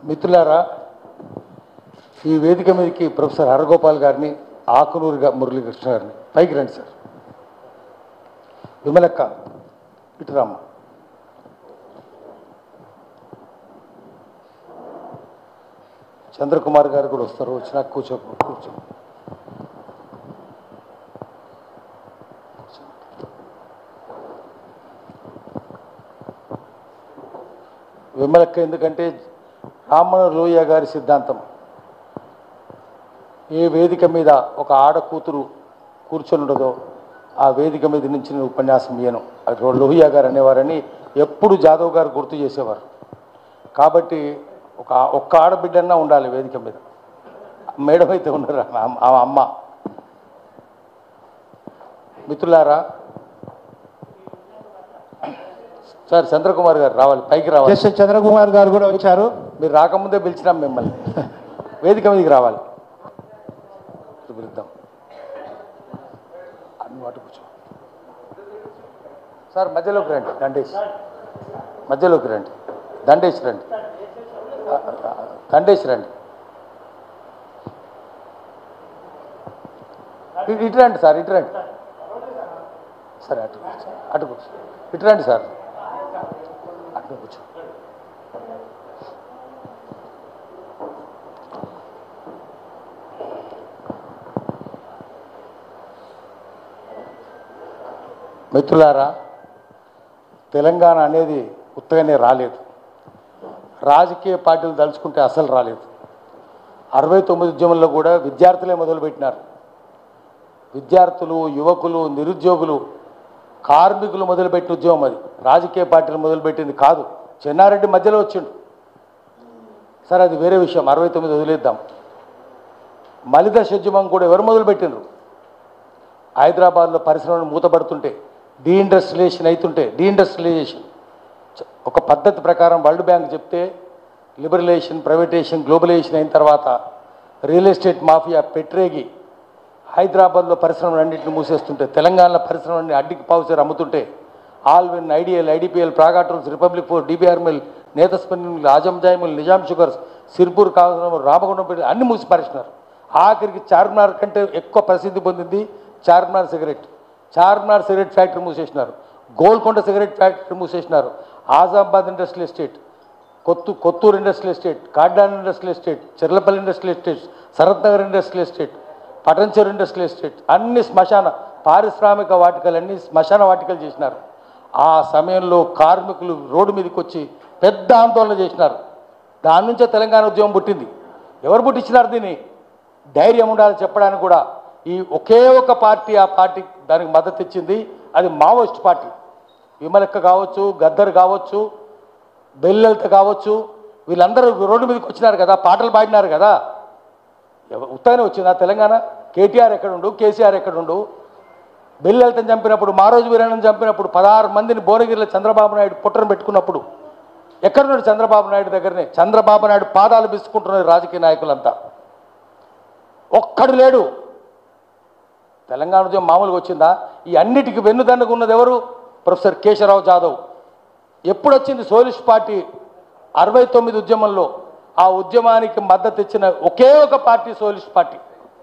మిత్రులారా ఈ వేదిక మీదకి ప్రొఫెసర్ హరగోపాల్ గారిని ఆకునూరు గా- మురళీకృష్ణ గారిని పైకి రండి సార్ విమలక్క ఇటురామ్మ చంద్రకుమార్ గారు కూడా వస్తారు వచ్చినా కూర్చో కూర్చో విమలక్క ఎందుకంటే రామణ లోయ గారి సిద్ధాంతం ఏ వేదిక మీద ఒక ఆడ కూతురు కూర్చొని ఉండదో ఆ వేదిక మీద నుంచి నేను ఉపన్యాసం ఇయ్యను అది లోహియా గారు అనేవారని ఎప్పుడు జాదవ్ గారు గుర్తు చేసేవారు కాబట్టి ఒక ఒక్క ఆడబిడ్డన్నా ఉండాలి వేదిక మీద మేడం అయితే ఉన్నారు ఆ అమ్మ- ఆ అమ్మ మిత్రులారా సార్ చంద్రకుమార్ గారు రావాలి పైకి రావాలి జస్టిస్ చంద్రకుమార్ గారు కూడా వచ్చారు మీరు రాకముందే పిలిచినాం మిమ్మల్ని వేదిక మీదకి రావాలి ఇప్పుడు పిలుద్దాం అన్ని వాటి కూర్చో సార్ మధ్యలోకి రండి దండేష్ మధ్యలోకి రండి దండేష్ రండి ఆ, ఆ, దండేష్ రండి ఇటు- ఇటు రండి సార్ ఇటు రండి సరే అటు కూర్చో. అటు కూర్చో ఇటు రండి సార్ అటు కూర్చో మిత్రులారా తెలంగాణ అనేది ఉత్తగానే రాలేదు రాజకీయ పార్టీలు తలుచుకుంటే అసలు రాలేదు అరవై తొమ్మిది ఉద్యమంలో కూడా విద్యార్థులే మొదలుపెట్టినారు విద్యార్థులు యువకులు నిరుద్యోగులు కార్మికులు మొదలుపెట్టిన ఉద్యమం అది రాజకీయ పార్టీలు మొదలుపెట్టింది కాదు చెన్నారెడ్డి మధ్యలో వచ్చిండు సరే అది వేరే విషయం అరవై తొమ్మిది వదిలేద్దాం మలిదశ ఉద్యమం కూడా ఎవరు మొదలుపెట్టినరు హైదరాబాద్లో పరిశ్రమలు మూతపడుతుంటే డీఇండస్ట్రియలైజేషన్ అవుతుంటే డీఇండస్ట్రియలైజేషన్ చ- ఒక పద్ధతి ప్రకారం వరల్డ్ బ్యాంక్ చెప్తే లిబరలైజేషన్ ప్రైవేటైజేషన్ గ్లోబలైజేషన్ అయిన తర్వాత రియల్ ఎస్టేట్ మాఫియా పెట్రేగి హైదరాబాద్లో పరిశ్రమలన్నింటిని మూసేస్తుంటే తెలంగాణలో పరిశ్రమలన్నీ అడ్డికి పావుసారు అమ్ముతుంటే Allwyn ideal IDPL Praga tools republic forge DBR mill నేత స్పిన్నింగ్ ఆజం జాయిమిల్ నిజాం షుగర్స్ సిర్పూర్ కావడం రామగుండం పెట్టి అన్ని మూసి పారేసినారు ఆఖరికి చార్మినార్ కంటే ఎక్కువ ప్రసిద్ధి పొందింది Charminar cigarette Charminar cigarette factory మూసేసినారు గోల్కొండ సిగరెట్ ఫ్యాక్టరీ మూసేసినారు ఆజాబాద్ ఇండస్ట్రియల్ ఎస్టేట్ కొత్తు Kothur industrial estate Katedan industrial estate Cherlapalli industrial estate Sharath Nagar industrial estate Patancheru industrial estate అన్ని శ్మశాన పారిశ్రామిక వాటికలన్నీ శ్మశాన వాటికలు చేసినారు ఆ సమయంలో కార్మికులు రోడ్డు మీదకి వచ్చి పెద్ద ఆందోళన చేసినారు దాని నుంచే తెలంగాణ ఉద్యమం పుట్టింది ఎవరు పుట్టించినారు దీన్ని ధైర్యం ఉండాలి చెప్పడానికి కూడా ఈ ఒకే ఒక పార్టీ ఆ పార్టీ దానికి మద్దతు ఇచ్చింది అది మావోయిస్ట్ పార్టీ విమలక్క కావచ్చు గద్దర్ కావచ్చు బెల్లెలత కావచ్చు వీళ్ళందరూ రోడ్డు మీదకి వచ్చినారు కదా పాటలు పాడినారు కదా ఎవ- ఉత్తగానే వచ్చిందా తెలంగాణ కేటీఆర్ ఎక్కడుండు కేసీఆర్ ఎక్కడుండు బెల్లెలతను చంపినప్పుడు మారోజు వీరಣ್ಣను చంపినప్పుడు పదహారు మందిని భువనగిరిలో చంద్రబాబు నాయుడు పుట్టను పెట్టుకున్నప్పుడు ఎక్కడున్నాడు చంద్రబాబు నాయుడు దగ్గరనే చంద్రబాబు నాయుడు పాదాలు బిసుకుంటున్నారు రాజకీయ నాయకులంతా ఒక్కడు లేడు తెలంగాణ ఉద్యమం మామూలుగా వచ్చిందా ఈ అన్నిటికీ వెన్నుదన్నుగా ఉన్నది ఎవరు ప్రొఫెసర్ కేశవరావు జాదవ్ ఎప్పుడు వచ్చింది సోలిస్ట్ పార్టీ అరవై తొమ్మిది ఉద్యమంలో ఆ ఉద్యమానికి మద్దతు ఇచ్చిన ఒకే ఒక పార్టీ సోలిస్ట్ పార్టీ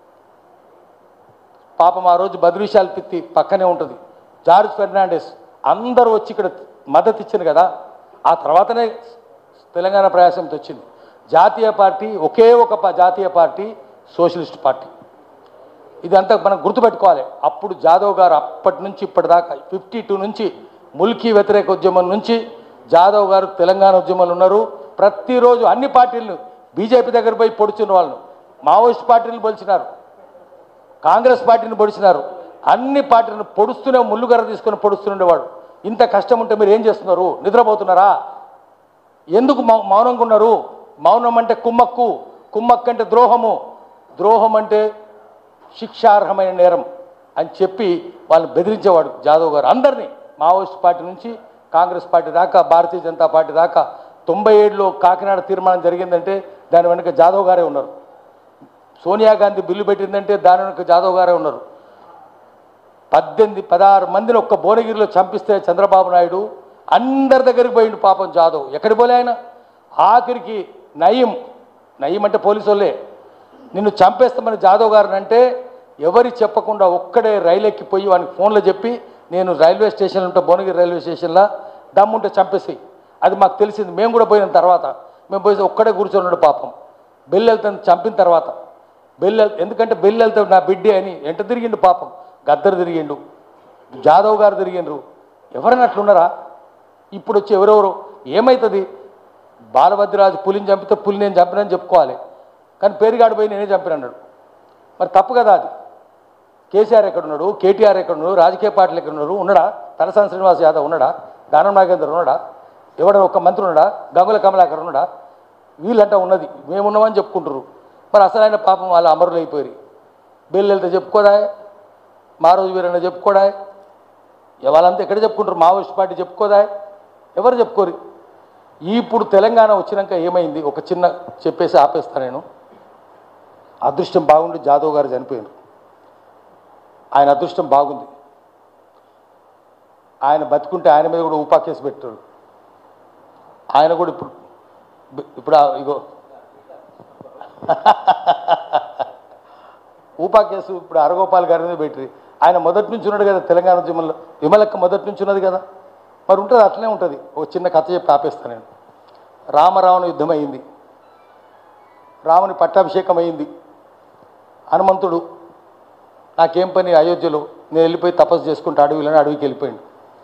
పాపం ఆ రోజు బద్రీశాల్ పిత్తి పక్కనే ఉంటుంది జార్జ్ ఫెర్నాండెస్ అందరూ వచ్చి ఇక్కడ మద్దతు ఇచ్చింది కదా ఆ తర్వాతనే తెలంగాణ ప్రయాసంతో వచ్చింది జాతీయ పార్టీ ఒకే ఒక ప- జాతీయ పార్టీ సోషలిస్ట్ పార్టీ ఇదంతా మనం గుర్తుపెట్టుకోవాలి అప్పుడు జాదవ్ గారు అప్పటి నుంచి ఇప్పటిదాకా ఫిఫ్టీ టూ నుంచి ముల్కీ వ్యతిరేక ఉద్యమం నుంచి జాదవ్ గారు తెలంగాణ ఉద్యమంలో ఉన్నారు ప్రతిరోజు అన్ని పార్టీలను బీజేపీ దగ్గర పోయి పొడుచున్న వాళ్ళను మావోయిస్ట్ పార్టీలను పొడిచినారు కాంగ్రెస్ పార్టీని పొడిచినారు అన్ని పార్టీలను పొడుస్తూనే ముళ్ళుగర తీసుకొని పొడుస్తుండేవాడు ఇంత కష్టం ఉంటే మీరు ఏం చేస్తున్నారు నిద్రపోతున్నారా ఎందుకు మౌ- మౌనంగా ఉన్నారు మౌనం అంటే కుమ్మక్కు కుమ్మక్కు అంటే ద్రోహము ద్రోహం అంటే శిక్షార్హమైన నేరం అని చెప్పి వాళ్ళని బెదిరించేవాడు జాదవ్ గారు అందరినీ మావోయిస్ట్ పార్టీ నుంచి కాంగ్రెస్ పార్టీ దాకా భారతీయ జనతా పార్టీ దాకా తొంభై ఏడులో కాకినాడ తీర్మానం జరిగిందంటే దాని వెనుక జాదవ్ గారే ఉన్నారు సోనియా గాంధీ బిల్లు పెట్టిందంటే దాని వెనుక జాదవ్ గారే ఉన్నారు పద్దెనిమిది పదహారు మందిని ఒక్క భువనగిరిలో చంపిస్తే చంద్రబాబు నాయుడు అందరి దగ్గరికి పోయిండు పాపం జాదవ్ ఎక్కడికి పోలే ఆయన ఆఖరికి నయీం నయీం అంటే పోలీసు వాళ్ళే నిన్ను చంపేస్తామని జాదవ్ గారిని అంటే ఎవరి చెప్పకుండా ఒక్కడే రైలు ఎక్కిపోయి వానికి ఫోన్లో చెప్పి నేను రైల్వే స్టేషన్లో ఉంటే భువనగిరి రైల్వే స్టేషన్లో దమ్ముంటే చంపేసి అది మాకు తెలిసింది మేము కూడా పోయిన తర్వాత మేము పోయి ఒక్కడే కూర్చొని పాపం బెల్లి వెళ్తాను చంపిన తర్వాత బెల్లి వెళ్- ఎందుకంటే బెల్లి వెళ్తాడు నా బిడ్డే అని ఎంట తిరిగిండు పాపం గద్దరు తిరిగిండు జాదవ్ గారు తిరిగిండ్రు ఎవరైనా అట్లున్నారా ఇప్పుడు వచ్చి ఎవరెవరు ఏమవుతుంది బాలభద్రరాజు పులిని చంపితే పులి నేను చంపినని చెప్పుకోవాలి కానీ పేరుగాడు పోయి నేనే చంపిన అన్నాడు మరి తప్పు కదా అది కేసీఆర్ ఎక్కడున్నాడు కేటీఆర్ ఎక్కడున్నాడు రాజకీయ పార్టీలు ఎక్కడున్నారు ఉన్నాడా తలసాని శ్రీనివాస్ యాదవ్ ఉన్నాడా దానం నాగేందర్ ఉన్నాడా ఎవడ ఒక మంత్రి ఉన్నాడా గంగుల కమలాకర్ ఉన్నాడా వీళ్ళంట ఉన్నది మేమున్నామని చెప్పుకుంటారు మరి అసలు ఆయన పాపం వాళ్ళు అమరులు అయిపోయి బెల్లు వెళ్తే చెప్పుకోదా మా రోజు వీరన్న చెప్పుకోడా వాళ్ళంతా ఎక్కడ చెప్పుకుంటారు మావోయిస్ట్ పార్టీ చెప్పుకోదా ఎవరు చెప్పుకోరు ఇప్పుడు తెలంగాణ వచ్చినాక ఏమైంది ఒక చిన్న చెప్పేసి ఆపేస్తా నేను అదృష్టం బాగుండి జాదవ్ గారు చనిపోయారు ఆయన అదృష్టం బాగుంది ఆయన బతుకుంటే ఆయన మీద కూడా ఊపా కేసు పెట్టాడు ఆయన కూడా ఇప్పుడు ఇప్పుడు ఆ- ఇగో ఊపా కేసు ఇప్పుడు అరగోపాల్ గారి మీద పెట్టి ఆయన మొదటి నుంచి ఉన్నాడు కదా తెలంగాణ ఉద్యమంలో విమలక్క మొదటి నుంచి ఉన్నది కదా మరి ఉంటుంది అట్లనే ఉంటుంది ఒక చిన్న కథ చెప్పి ఆపేస్తాను నేను రామరావణ యుద్ధం అయింది రాముని పట్టాభిషేకం అయింది హనుమంతుడు నాకేం పని అయోధ్యలో నేను వెళ్ళిపోయి తపస్సు చేసుకుంటా అడవిలోనే అడవికి వెళ్ళిపోయాడు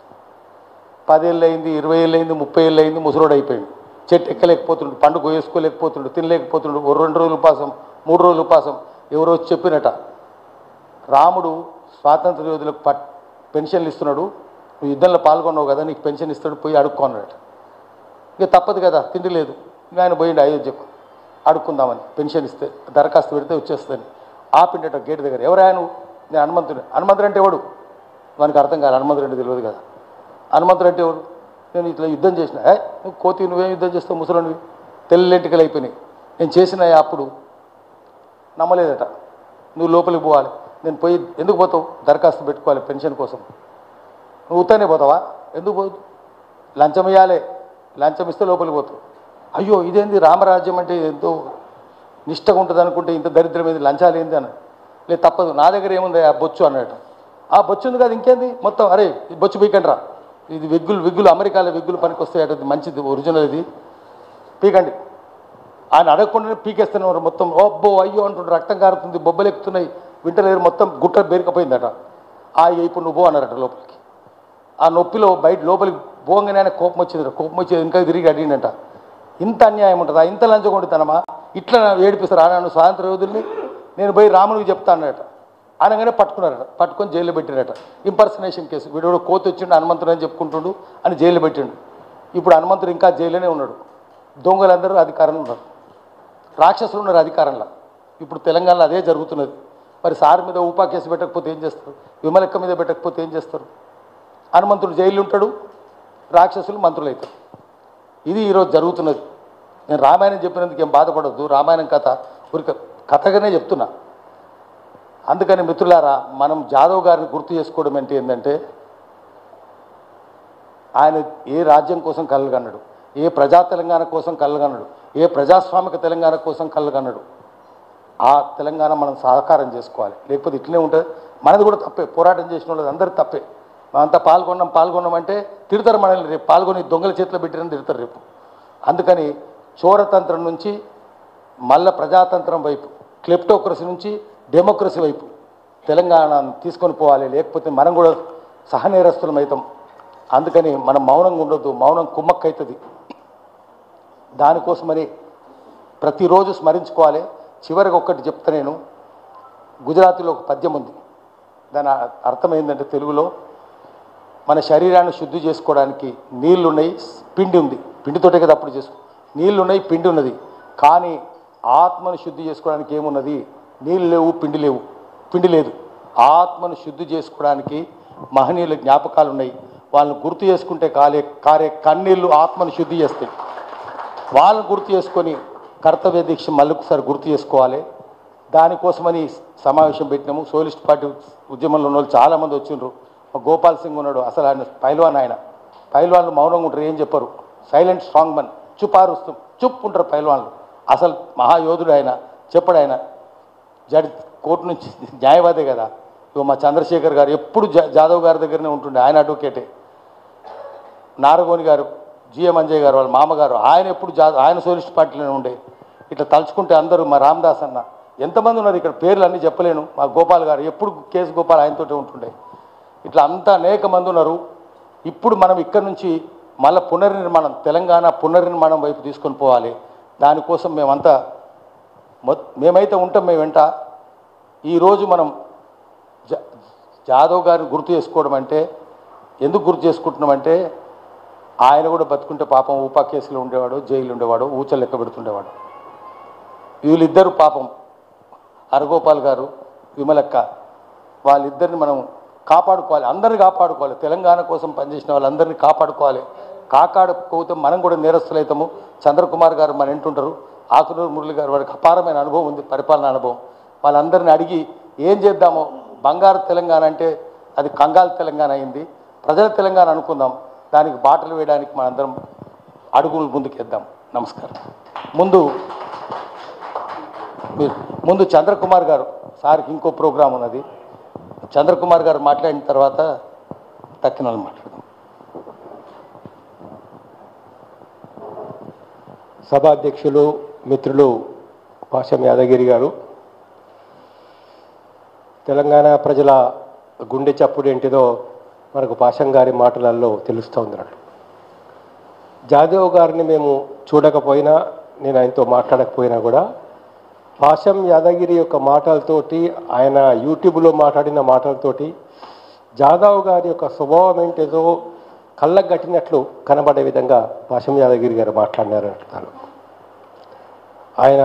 పదేళ్ళు అయింది ఇరవై ఏళ్ళు అయింది ముప్పై ఏళ్ళు అయింది ముసలోడు అయిపోయాడు చెట్టు ఎక్కలేకపోతుండు పండుగ వేసుకోలేకపోతుండు తినలేకపోతుండు ఓ రెండు రోజులు ఉపాసం మూడు రోజులు ఉపాసం ఎవరో వచ్చి చెప్పినట రాముడు స్వాతంత్ర యోధులకు పట్ పెన్షన్లు ఇస్తున్నాడు నువ్వు యుద్ధంలో పాల్గొన్నావు కదా నీకు పెన్షన్ ఇస్తాడు పోయి అడుక్కో అన్నాడట ఇక తప్పదు కదా తిండి లేదు ఇక ఆయన పోయిండు అయోధ్యకు అడుక్కుందామని పెన్షన్ ఇస్తే దరఖాస్తు పెడితే వచ్చేస్తుందని ఆపిండట గేట్ దగ్గర ఎవరు ఆయన నేను హనుమంతుడు హనుమంతుడు అంటే ఎవడు మనకు అర్థం కాదు హనుమంతుడు అంటే తెలియదు కదా హనుమంతుడు అంటే ఎవడు నేను ఇట్లా యుద్ధం చేసిన ఏ నువ్వు కోతి నువ్వేం యుద్ధం చేస్తావు ముసలివి తెల్లెంటికలు అయిపోయినాయి నేను చేసిన అప్పుడు నమ్మలేదట నువ్వు లోపలికి పోవాలి నేను పోయి ఎందుకు పోతావు దరఖాస్తు పెట్టుకోవాలి పెన్షన్ కోసం నువ్వు ఉత్తనే పోతావా ఎందుకు పోదు లంచం ఇవ్వాలి లంచం ఇస్తే లోపలికి పోతావు అయ్యో ఇదేంది రామరాజ్యం అంటే ఎంతో నిష్టగా ఉంటుంది అనుకుంటే ఇంత దరిద్రం ఏంది లంచాలు ఏంది అని లేదు తప్పదు నా దగ్గర ఏముంది ఆ బొచ్చు అన్నట్టు ఆ బొచ్చు ఉంది కదా ఇంకేంది మొత్తం అరే ఈ బొచ్చు పీకండి రా ఇది విగ్గులు విగ్గులు అమెరికాలో విగ్గులు పనికి వస్తాయి అటు మంచిది ఒరిజినల్ ఇది పీకండి ఆయన అడగకుండానే పీకేస్తున్నారు మొత్తం ఓబ్బో అయ్యో అంటుండ్రు రక్తం కారుతుంది బొబ్బలు ఎక్కుతున్నాయి వింటలేరు మొత్తం గుట్ట బేరికపోయిందట ఆ ఇప్పుడు నువ్వు పో అన్నారట లోపలికి ఆ నొప్పిలో బయట లోపలికి పోగానే ఆయన కోపం వచ్చింది కోపం వచ్చి ఇంకా తిరిగి అడిగిండట ఇంత అన్యాయం ఉంటుందా ఇంత లంచగొండితనమా ఇట్లా ఏడిపిస్తారు ఆనాడు స్వాతంత్ర యోధుల్ని నేను పోయి రామునికి చెప్తా అన్నట అనగానే పట్టుకున్నారట పట్టుకొని జైల్లో పెట్టినట ఇంపర్సనేషన్ కేసు వీడు ఎవడో కోతి వచ్చిండు హనుమంతుడు అని చెప్పుకుంటుండు అని జైల్లో పెట్టిండు ఇప్పుడు హనుమంతుడు ఇంకా జైల్లోనే ఉన్నాడు దొంగలందరూ అధికారంలో ఉన్నారు రాక్షసులు ఉన్నారు అధికారంలో ఇప్పుడు తెలంగాణలో అదే జరుగుతున్నది మరి సార్ మీద ఊపా కేసు పెట్టకపోతే ఏం చేస్తారు విమలక్క మీద పెట్టకపోతే ఏం చేస్తారు హనుమంతుడు జైలు ఉంటాడు రాక్షసులు మంత్రులు అవుతారు ఇది ఈరోజు జరుగుతున్నది నేను రామాయణం చెప్పినందుకు ఏం బాధపడద్దు రామాయణం కథ ఊరిక కథగానే చెప్తున్నా అందుకని మిత్రులారా మనం జాదవ్ గారిని గుర్తు చేసుకోవడం అంటే ఏంటంటే ఆయన ఏ రాజ్యం కోసం కలగన్నాడు ఏ ప్రజా తెలంగాణ కోసం కలగన్నాడు ఏ ప్రజాస్వామిక తెలంగాణ కోసం కలగన్నాడు ఆ తెలంగాణ మనం సహకారం చేసుకోవాలి లేకపోతే ఇట్లనే ఉంటుంది మనది కూడా తప్పే పోరాటం చేసిన వాళ్ళది అందరి తప్పే మనంతా పాల్గొన్నాం పాల్గొన్నాం అంటే తిడతారు మనల్ని రేపు పాల్గొని దొంగల చేతిలో పెట్టిరని తిడతారు రేపు అందుకని చోరతంత్రం నుంచి మళ్ళా ప్రజాతంత్రం వైపు క్లెప్టోక్రసీ నుంచి డెమోక్రసీ వైపు తెలంగాణ తీసుకొని పోవాలి లేకపోతే మనం కూడా సహనేరస్తులం అవుతాం అందుకని మనం మౌనంగా ఉండొద్దు మౌనం కుమ్మక్కవుతుంది దానికోసమని ప్రతిరోజు స్మరించుకోవాలి చివరికి ఒక్కటి చెప్తా నేను గుజరాతీలో ఒక పద్యం ఉంది దాని అర్థం ఏంటంటే తెలుగులో మన శరీరాన్ని శుద్ధి చేసుకోవడానికి నీళ్లు ఉన్నాయి పిండి ఉంది పిండితోటే కదా అప్పుడు చేసుకో నీళ్లు ఉన్నాయి పిండి ఉన్నది కానీ ఆత్మను శుద్ధి చేసుకోవడానికి ఏమున్నది నీళ్ళు లేవు పిండి లేవు పిండి లేదు ఆత్మను శుద్ధి చేసుకోవడానికి మహనీయుల జ్ఞాపకాలు ఉన్నాయి వాళ్ళని గుర్తు చేసుకుంటే కాలే కారే కన్నీళ్ళు ఆత్మను శుద్ధి చేస్తాయి వాళ్ళని గుర్తు చేసుకొని కర్తవ్య దీక్ష మళ్ళీ ఒకసారి గుర్తు చేసుకోవాలి దానికోసమని సమావేశం పెట్టినాము సోలిస్ట్ పార్టీ ఉద్యమంలో ఉన్న వాళ్ళు చాలామంది వచ్చిండ్రు మా గోపాల్ సింగ్ ఉన్నాడు అసలు ఆయన పైల్వాన్ ఆయన పైల్వాన్లు మౌనంగా ఉంటారు ఏం చెప్పరు సైలెంట్ స్ట్రాంగ్ మన్ చుపారుస్తాం చుప్ ఉంటారు పైల్వాన్లు అసలు మహాయోధుడు ఆయన చెప్పడు ఆయన జడ్ కోర్టు నుంచి న్యాయవాదే కదా ఇగో మా చంద్రశేఖర్ గారు ఎప్పుడు జా జాదవ్ గారి దగ్గరనే ఉంటుండే ఆయన అడ్వకేటే నారగోని గారు జిఎం అంజయ్ గారు వాళ్ళ మామగారు ఆయన ఎప్పుడు జా ఆయన సోలిస్ట్ పార్టీలోనే ఉండే ఇట్లా తలుచుకుంటే అందరూ మా రామదాస్ అన్న ఎంతమంది ఉన్నారు ఇక్కడ పేర్లు అన్నీ చెప్పలేను మా గోపాల్ గారు ఎప్పుడు కేసు గోపాల్ ఆయనతోటే ఉంటుండే ఇట్లా అంతా అనేక మంది ఉన్నారు ఇప్పుడు మనం ఇక్కడ నుంచి మళ్ళీ పునర్నిర్మాణం తెలంగాణ పునర్నిర్మాణం వైపు తీసుకొని పోవాలి దానికోసం మేమంతా మొ- మేమైతే ఉంటాం మేము వెంట ఈరోజు మనం జా- జాదవ్ గారిని గుర్తు చేసుకోవడం అంటే ఎందుకు గుర్తు చేసుకుంటున్నామంటే ఆయన కూడా బతుకుంటే పాపం ఊపా కేసులో ఉండేవాడు జైలు ఉండేవాడు ఊచ లెక్క పెడుతుండేవాడు వీళ్ళిద్దరు పాపం హరగోపాల్ గారు విమలక్క వాళ్ళిద్దరిని మనం కాపాడుకోవాలి అందరిని కాపాడుకోవాలి తెలంగాణ కోసం పనిచేసిన వాళ్ళందరినీ కాపాడుకోవాలి కాపాడుకోతే మనం కూడా నేరస్తులైతాము చంద్రకుమార్ గారు మన ఇంటుంటారు ఆకునూరు మురళి గారు వారికి అపారమైన అనుభవం ఉంది పరిపాలన అనుభవం వాళ్ళందరిని అడిగి ఏం చేద్దామో బంగారు తెలంగాణ అంటే అది కంగాల్ తెలంగాణ అయింది ప్రజల తెలంగాణ అనుకుందాం దానికి బాటలు వేయడానికి మనందరం అడుగులు ముందుకేద్దాం నమస్కారం ముందు మీరు ముందు చంద్రకుమార్ గారు సార్కి ఇంకో ప్రోగ్రాం ఉన్నది చంద్రకుమార్ గారు మాట్లాడిన తర్వాత తక్కిన వాళ్ళు మాట్లాడదాం సభాధ్యక్షులు మిత్రులు పాశం యాదగిరి గారు తెలంగాణ ప్రజల గుండె చప్పుడు ఏంటిదో మనకు పాశం గారి మాటలలో తెలుస్తూ ఉందన్నట్టు జాదవ్ గారిని మేము చూడకపోయినా నేను ఆయనతో మాట్లాడకపోయినా కూడా పాశం యాదగిరి యొక్క మాటలతోటి ఆయన యూట్యూబ్లో మాట్లాడిన మాటలతోటి జాదవ్ గారి యొక్క స్వభావం ఏంటిదో కళ్ళకు కట్టినట్లు కనబడే విధంగా పాశం యాదగిరి గారు మాట్లాడినారు అంటున్నాను ఆయన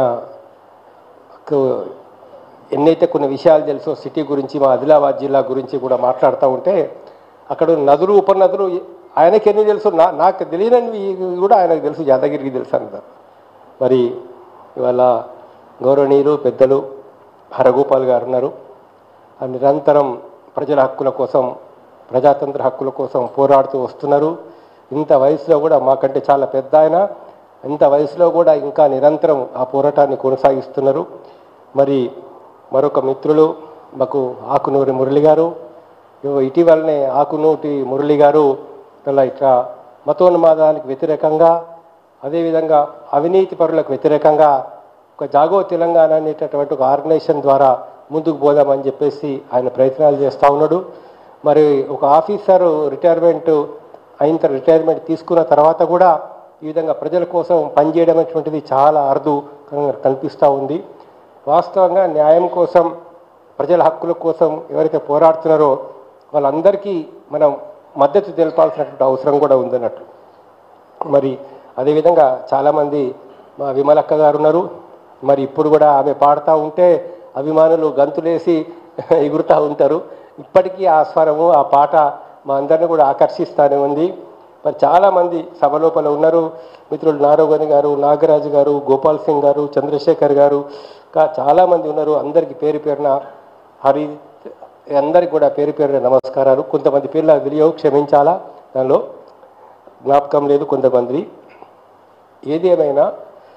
ఎన్నైతే కొన్ని విషయాలు తెలుసో సిటీ గురించి మా ఆదిలాబాద్ జిల్లా గురించి కూడా మాట్లాడుతూ ఉంటే అక్కడ ఉన్న నదులు ఉపనదులు ఆయనకి ఎన్ని తెలుసు నా నాకు తెలియనివి కూడా ఆయనకు తెలుసు యాదగిరికి తెలుసు అంటారు మరి ఇవాళ గౌరవనీయులు పెద్దలు హరగోపాల్ గారు ఉన్నారు ఆ నిరంతరం ప్రజల హక్కుల కోసం ప్రజాతంత్ర హక్కుల కోసం పోరాడుతూ వస్తున్నారు ఇంత వయసులో కూడా మాకంటే చాలా పెద్ద ఆయన ఇంత వయసులో కూడా ఇంకా నిరంతరం ఆ పోరాటాన్ని కొనసాగిస్తున్నారు మరి మరొక మిత్రులు మాకు ఆకునూరి మురళి గారు ఇగో ఇటీవలనే ఆకునూటి మురళి గారు ఇలా ఇట్లా మతోన్మాదానికి వ్యతిరేకంగా అదేవిధంగా అవినీతి పరులకు వ్యతిరేకంగా ఒక జాగో తెలంగాణ అనేటటువంటి ఒక ఆర్గనైజేషన్ ద్వారా ముందుకు పోదామని చెప్పేసి ఆయన ప్రయత్నాలు చేస్తూ ఉన్నాడు మరి ఒక ఆఫీసర్ రిటైర్మెంట్ అయిన తర్వాత రిటైర్మెంట్ తీసుకున్న తర్వాత కూడా ఈ విధంగా ప్రజల కోసం పనిచేయడం అనేటువంటిది చాలా అరుదు కనిపిస్తూ ఉంది వాస్తవంగా న్యాయం కోసం ప్రజల హక్కుల కోసం ఎవరైతే పోరాడుతున్నారో వాళ్ళందరికీ మనం మద్దతు తెలపాల్సినటువంటి అవసరం కూడా ఉందన్నట్టు మరి అదేవిధంగా చాలామంది మా విమలక్క గారు ఉన్నారు మరి ఇప్పుడు కూడా ఆమె పాడుతూ ఉంటే అభిమానులు గంతులేసి ఎగురుతూ ఉంటారు ఇప్పటికీ ఆ స్వరము ఆ పాట మా అందరిని కూడా ఆకర్షిస్తూనే ఉంది మరి చాలామంది సభ లోపల ఉన్నారు మిత్రులు నారోగని గారు నాగరాజు గారు గోపాల్ సింగ్ గారు చంద్రశేఖర్ గారు ఇంకా చాలామంది ఉన్నారు అందరికీ పేరు పేరున హరి అందరికి కూడా పేరు పేరున నమస్కారాలు కొంతమంది పేర్లు నాకు తెలియవు క్షమించాలా దానిలో జ్ఞాపకం లేదు కొంతమంది ఏది ఏమైనా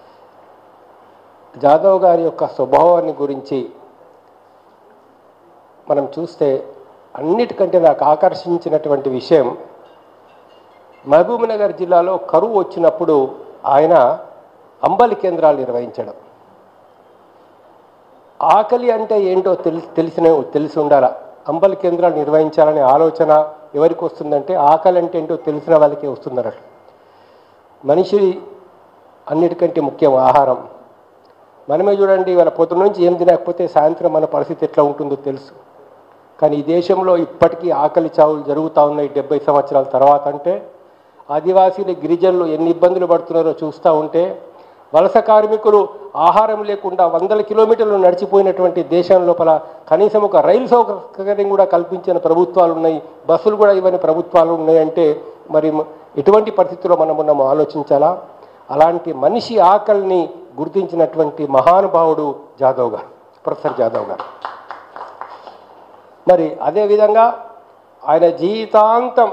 జాదవ్ గారి యొక్క స్వభావాన్ని గురించి మనం చూస్తే అన్నిటికంటే నాకు ఆకర్షించినటువంటి విషయం మహబూబ్నగర్ జిల్లాలో కరువు వచ్చినప్పుడు ఆయన అంబలి కేంద్రాలు నిర్వహించడం ఆకలి అంటే ఏంటో తెలి తెలిసిన తెలిసి ఉండాలా అంబలి కేంద్రాలు నిర్వహించాలనే ఆలోచన ఎవరికి వస్తుందంటే ఆకలి అంటే ఏంటో తెలిసిన వాళ్ళకే వస్తుందన్నట్టు మనిషి అన్నిటికంటే ముఖ్యం ఆహారం మనమే చూడండి వాళ్ళ పొద్దున్న నుంచి ఏం తినకపోతే సాయంత్రం మన పరిస్థితి ఎట్లా ఉంటుందో తెలుసు కానీ ఈ దేశంలో ఇప్పటికీ ఆకలి చావులు జరుగుతూ ఉన్నాయి డెబ్బై సంవత్సరాల తర్వాత అంటే ఆదివాసీలు గిరిజనులు ఎన్ని ఇబ్బందులు పడుతున్నారో చూస్తూ ఉంటే వలస కార్మికులు ఆహారం లేకుండా వందల కిలోమీటర్లు నడిచిపోయినటువంటి దేశం లోపల కనీసం ఒక రైలు సౌకర్యం కూడా కల్పించిన ప్రభుత్వాలు ఉన్నాయి బస్సులు కూడా ఇవన్నీ ప్రభుత్వాలు ఉన్నాయంటే మరి ఎటువంటి పరిస్థితుల్లో మనం ఉన్నామో ఆలోచించాలా అలాంటి మనిషి ఆకలిని గుర్తించినటువంటి మహానుభావుడు జాదవ్ గారు ప్రొఫెసర్ జాదవ్ గారు మరి అదేవిధంగా ఆయన జీవితాంతం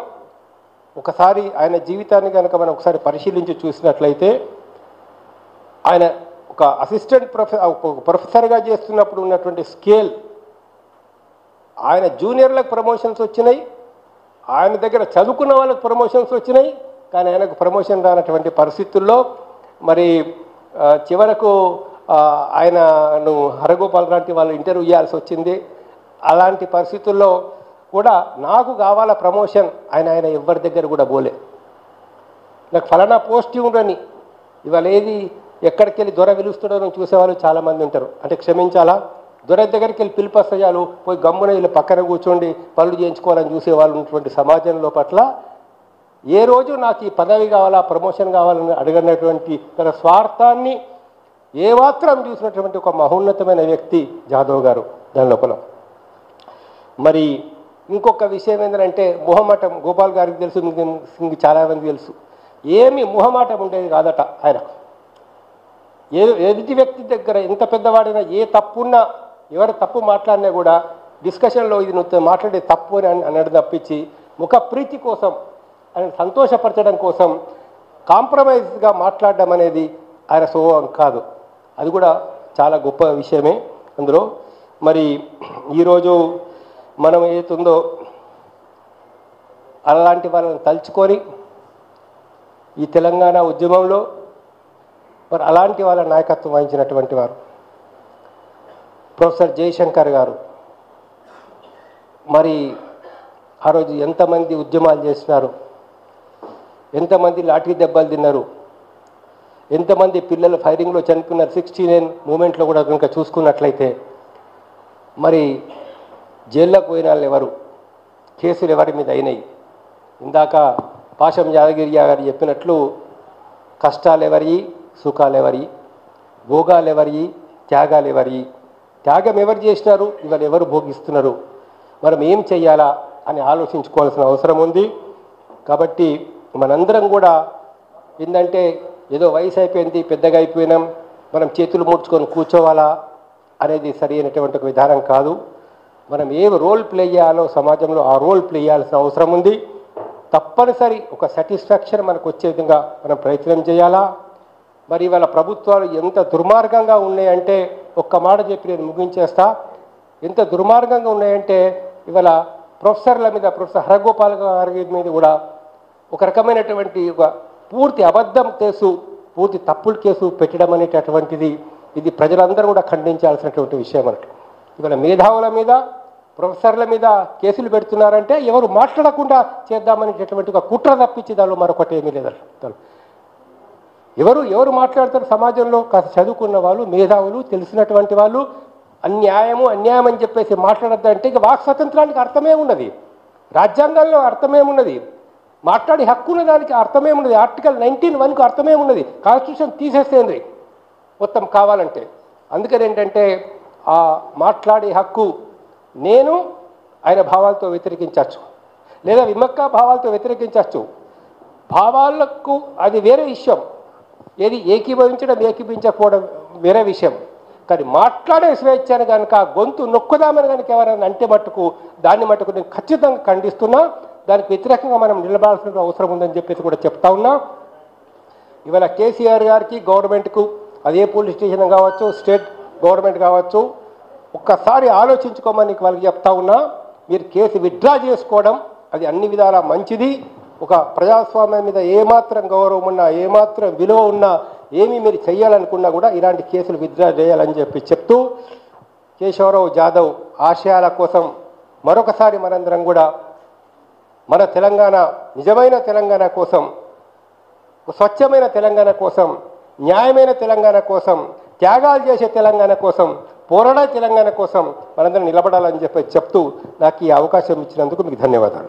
ఒకసారి ఆయన జీవితాన్ని కనుక మనం ఒకసారి పరిశీలించి చూసినట్లయితే ఆయన ఒక అసిస్టెంట్ ప్రొఫె ఒక ప్రొఫెసర్గా చేస్తున్నప్పుడు ఉన్నటువంటి స్కేల్ ఆయన జూనియర్లకు ప్రమోషన్స్ వచ్చినాయి ఆయన దగ్గర చదువుకున్న వాళ్ళకి ప్రమోషన్స్ వచ్చినాయి కానీ ఆయనకు ప్రమోషన్ రానటువంటి పరిస్థితుల్లో మరి ఆ, చివరకు ఆ, ఆయనను హరగోపాల్ లాంటి వాళ్ళు ఇంటర్వ్యూ చేయాల్సి వచ్చింది అలాంటి పరిస్థితుల్లో కూడా నాకు కావాల ప్రమోషన్ ఆయన ఆయన ఎవరి దగ్గర కూడా పోలే నాకు ఫలానా పోస్ట్ ఉండని ఇవాళ ఏది ఎక్కడికి వెళ్ళి దొర పిలుస్తున్నాడో చూసేవాళ్ళు చాలామంది ఉంటారు అంటే క్షమించాలా దొర దగ్గరికి వెళ్ళి పిలిపస్తే చాలు పోయి గమ్మున వీళ్ళు పక్కన కూర్చోండి పనులు చేయించుకోవాలని చూసేవాళ్ళు ఉన్నటువంటి సమాజంలో పట్ల ఏ రోజు నాకు ఈ పదవి కావాలా ప్రమోషన్ కావాలని అడగనటువంటి తన స్వార్థాన్ని ఏ మాత్రం చూసినటువంటి ఒక మహోన్నతమైన వ్యక్తి జాదవ్ గారు దాని లోపల మరి ఇంకొక విషయం ఏంటంటే మొహమాటం గోపాల్ గారికి తెలుసు మీకు ఇంక చాలా మంది తెలుసు ఏమి మొహమాటం ఉండేది కాదట ఆయన ఏ ఎదుటి వ్యక్తి దగ్గర ఎంత పెద్దవాడైనా ఏ తప్పున్నా ఎవరు తప్పు మాట్లాడినా కూడా డిస్కషన్లో ఇది నువ్వు మాట్లాడే తప్పు అని అన్- అనడం తప్పించి ముఖ ప్రీతి కోసం ఆయన సంతోషపరచడం కోసం కాంప్రమైజ్గా మాట్లాడడం అనేది ఆయన స్వభావం కాదు అది కూడా చాలా గొప్ప విషయమే అందులో మరి ఈరోజు మనం ఏతుందో అలాంటి వాళ్ళని తలుచుకొని ఈ తెలంగాణ ఉద్యమంలో మరి అలాంటి వాళ్ళ నాయకత్వం వహించినటువంటి వారు ప్రొఫెసర్ జయశంకర్ గారు మరి ఆ రోజు ఎంతమంది ఉద్యమాలు చేసినారు ఎంతమంది లాఠీ దెబ్బలు తిన్నారు ఎంతమంది పిల్లలు ఫైరింగ్లో చనిపోయినారు సిక్స్టీ నైన్ మూమెంట్లో కూడా కనుక చూసుకున్నట్లయితే మరి జైల్లోకి పోయిన వాళ్ళు ఎవరు కేసులు ఎవరి మీద అయినాయి ఇందాక పాశం యాదగిరి గారు చెప్పినట్లు కష్టాలు ఎవరి సుఖాలు ఎవరి భోగాలు ఎవరి త్యాగాలు ఎవరి త్యాగం ఎవరు చేసినారు ఇవాళ ఎవరు భోగిస్తున్నారు మనం ఏం చెయ్యాలా అని ఆలోచించుకోవాల్సిన అవసరం ఉంది కాబట్టి మనందరం కూడా ఏంటంటే ఏదో వయసు అయిపోయింది పెద్దగా అయిపోయినాం మనం చేతులు ముడుచుకొని కూర్చోవాలా అనేది సరి అయినటువంటి ఒక విధానం కాదు మనం ఏ రోల్ ప్లే చేయాలో సమాజంలో ఆ రోల్ ప్లే చేయాల్సిన అవసరం ఉంది తప్పనిసరి ఒక సాటిస్ఫాక్షన్ మనకు వచ్చే విధంగా మనం ప్రయత్నం చేయాలా మరి ఇవాళ ప్రభుత్వాలు ఎంత దుర్మార్గంగా ఉన్నాయంటే ఒక్క మాట చెప్పి నేను ముగించేస్తా ఎంత దుర్మార్గంగా ఉన్నాయంటే ఇవాళ ప్రొఫెసర్ల మీద ప్రొఫెసర్ హరగోపాల్ గారి మీద కూడా ఒక రకమైనటువంటి ఒక పూర్తి అబద్ధం కేసు పూర్తి తప్పుల కేసు పెట్టడం అనేటటువంటిది ఇది ప్రజలందరూ కూడా ఖండించాల్సినటువంటి విషయం అన్నట్టు ఇవాళ మేధావుల మీద ప్రొఫెసర్ల మీద కేసులు పెడుతున్నారంటే ఎవరు మాట్లాడకుండా చేద్దామనేటటువంటి ఒక కుట్ర తప్పించి దానిలో మరొకటి ఏమీ లేదంట ఎవరు ఎవరు మాట్లాడతారు సమాజంలో కాస్త చదువుకున్న వాళ్ళు మేధావులు తెలిసినటువంటి వాళ్ళు అన్యాయము అన్యాయం అని చెప్పేసి మాట్లాడద్దంటే ఇక వాక్ స్వతంత్రానికి అర్థమే ఉన్నది రాజ్యాంగంలో అర్థమేమున్నది మాట్లాడే హక్కు ఉన్న దానికి అర్థమేమున్నది ఆర్టికల్ నైన్టీన్ వన్కు అర్థమేమున్నది కాన్స్టిట్యూషన్ తీసేసేయండి మొత్తం కావాలంటే అందుకని ఏంటంటే ఆ మాట్లాడే హక్కు నేను ఆయన భావాలతో వ్యతిరేకించవచ్చు లేదా విమక్క భావాలతో వ్యతిరేకించవచ్చు భావాలకు అది వేరే విషయం ఏది ఏకీభవించడం ఏకీభవించకపోవడం వేరే విషయం కానీ మాట్లాడే స్వేచ్ఛను కనుక ఆ గొంతు నొక్కుదామని కనుక ఎవరైనా అంటే మట్టుకు దాన్ని మట్టుకు నేను ఖచ్చితంగా ఖండిస్తున్నా దానికి వ్యతిరేకంగా మనం నిలబడాల్సిన అవసరం ఉందని చెప్పేసి కూడా చెప్తా ఉన్నా ఇవాళ కేసీఆర్ గారికి గవర్నమెంట్కు అదే పోలీస్ స్టేషన్ కావచ్చు స్టేట్ గవర్నమెంట్ కావచ్చు ఒక్కసారి ఆలోచించుకోమని వాళ్ళకి చెప్తా ఉన్నా మీరు కేసు విత్డ్రా చేసుకోవడం అది అన్ని విధాలా మంచిది ఒక ప్రజాస్వామ్యం మీద ఏమాత్రం గౌరవం ఉన్నా ఏమాత్రం విలువ ఉన్నా ఏమీ మీరు చెయ్యాలనుకున్నా కూడా ఇలాంటి కేసులు విత్డ్రా చేయాలని చెప్పి చెప్తూ కేశవరావు జాదవ్ ఆశయాల కోసం మరొకసారి మనందరం కూడా మన తెలంగాణ నిజమైన తెలంగాణ కోసం స్వచ్ఛమైన తెలంగాణ కోసం న్యాయమైన తెలంగాణ కోసం త్యాగాలు చేసే తెలంగాణ కోసం పోరాడే తెలంగాణ కోసం మనందరం నిలబడాలని చెప్పి చెప్తూ నాకు ఈ అవకాశం ఇచ్చినందుకు మీకు ధన్యవాదాలు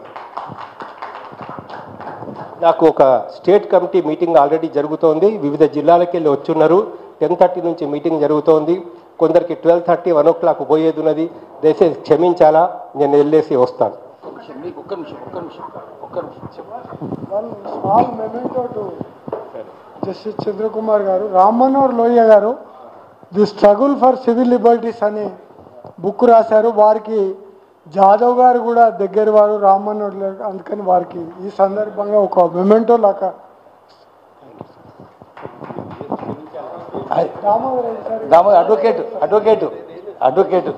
నాకు ఒక స్టేట్ కమిటీ మీటింగ్ ఆల్రెడీ జరుగుతోంది వివిధ జిల్లాలకి వెళ్ళి వచ్చున్నారు టెన్ థర్టీ నుంచి మీటింగ్ జరుగుతోంది కొందరికి twelve thirty one o'clock పోయేది ఉన్నది దయచేసి క్షమించాలా నేను వెళ్ళేసి వస్తాను ఒక్క నిమిషం ఒక్క నిమిషం ఒక్క నిమిషం చెప్పు one small memento to justice Chandrakumar గారు రామ్మనోహర్ లోహియ గారు the struggle for civil liberties అనే బుక్ రాశారు వారికి జాదవ్ గారు కూడా దగ్గర వారు రామ్మనోహర్ లో- అందుకని వారికి ఈ సందర్భంగా ఒక మెమెంటో లాగా ఆయ్, దామోదర్ రెడ్డి సార్ దామో అడ్వకేట్ అడ్వకేట్ అడ్వకేట్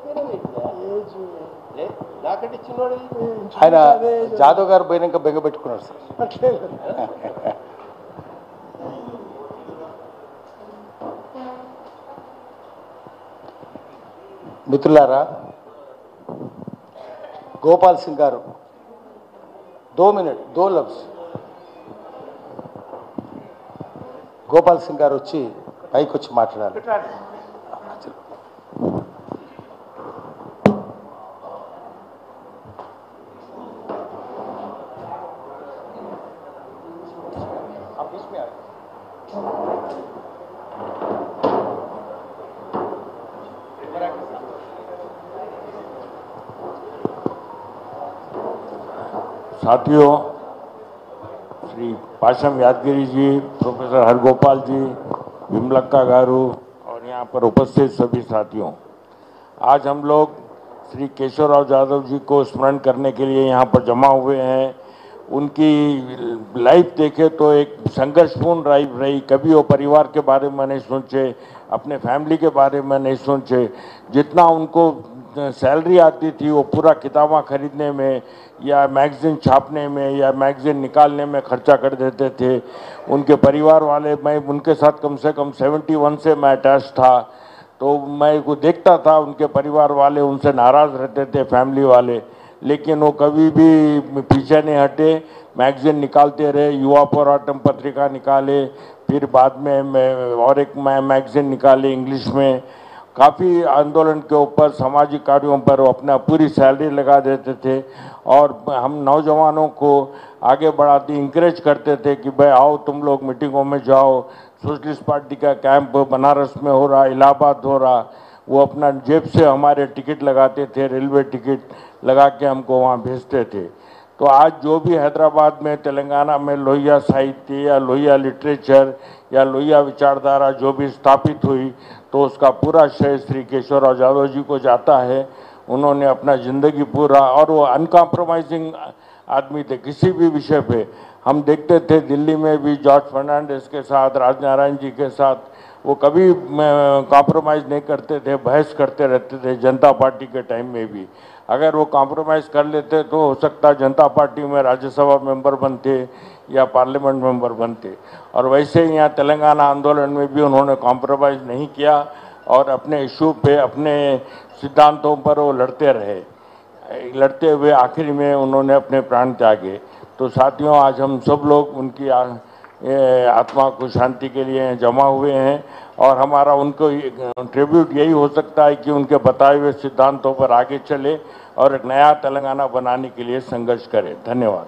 నాకంటే చిన్నోడు ఆయన జాదవ్ గారు పోయినాక బెంగ పెట్టుకున్నారు సార్ అట్లేదు. మిత్రులారా గోపాల్ సింగ్ గారు దో మినిట్ దో లవ్స్ గోపాల్ సింగ్ గారు వచ్చి పైకి వచ్చి మాట్లాడాలి साथियों श्री पाशम यादगिरी जी प्रोफेसर हरगोपाल जी विमलक्का गारू और यहाँ पर उपस्थित सभी साथियों आज हम लोग श्री केशवराव यादव जी को स्मरण करने के लिए यहाँ पर जमा हुए हैं उनकी लाइफ देखे तो एक संघर्षपूर्ण लाइफ रही कभी वो परिवार के बारे में नहीं सोचे अपने फैमिली के बारे में नहीं सोचे जितना उनको सैलरी आती थी वो पूरा किताबें खरीदने में या मैगजीन छापने में या मैगजीन निकालने में खर्चा कर देते थे उनके परिवार वाले मैं उनके साथ कम से कम 71 से मैं अटैच था तो मैं को देखता था उनके परिवार वाले उनसे नाराज़ रहते थे फैमिली वाले लेकिन वो कभी भी पीछे नहीं हटे मैगजीन निकालते रहे युवा पोराटम पत्रिका निकाले फिर बाद में मैं और एक मैं मैगजीन निकाले इंग्लिश में काफ़ी आंदोलन के ऊपर सामाजिक कार्यों पर वो अपना पूरी सैलरी लगा देते थे और हम नौजवानों को आगे बढ़ाते इंकरेज करते थे कि भाई आओ तुम लोग मीटिंगों में जाओ सोशलिस्ट पार्टी का कैंप बनारस में हो रहा इलाहाबाद हो रहा वो अपना जेब से हमारे टिकट लगाते थे रेलवे टिकट लगा के हमको वहाँ भेजते थे तो आज जो भी हैदराबाद में तेलंगाना में लोहिया साहित्य या लोहिया लिटरेचर या लोहिया विचारधारा जो भी स्थापित हुई तो उसका पूरा श्रेय श्री केशवराव यादव जी को जाता है उन्होंने अपना ज़िंदगी पूरा और वो अनकॉम्प्रोमाइजिंग आदमी थे किसी भी विषय पे हम देखते थे दिल्ली में भी जॉर्ज फर्नांडिस के साथ राजनारायण जी के साथ वो कभी कॉम्प्रोमाइज़ नहीं करते थे बहस करते रहते थे जनता पार्टी के टाइम में भी अगर वो कॉम्प्रोमाइज़ कर लेते तो हो सकता जनता पार्टी में राज्यसभा मेंबर बनते या पार्लियामेंट मेंबर बनते और वैसे ही यहाँ तेलंगाना आंदोलन में भी उन्होंने कॉम्प्रोमाइज़ नहीं किया और अपने इशू पे अपने सिद्धांतों पर वो लड़ते रहे लड़ते हुए आखिर में उन्होंने अपने प्राण त्यागे तो साथियों आज हम सब लोग उनकी आ, ये आत्मा को शांति के लिए जमा हुए हैं और हमारा उनको ट्रिब्यूट यही हो सकता है कि उनके बताए हुए सिद्धांतों पर आगे चले और एक नया तेलंगाना बनाने के लिए संघर्ष करें धन्यवाद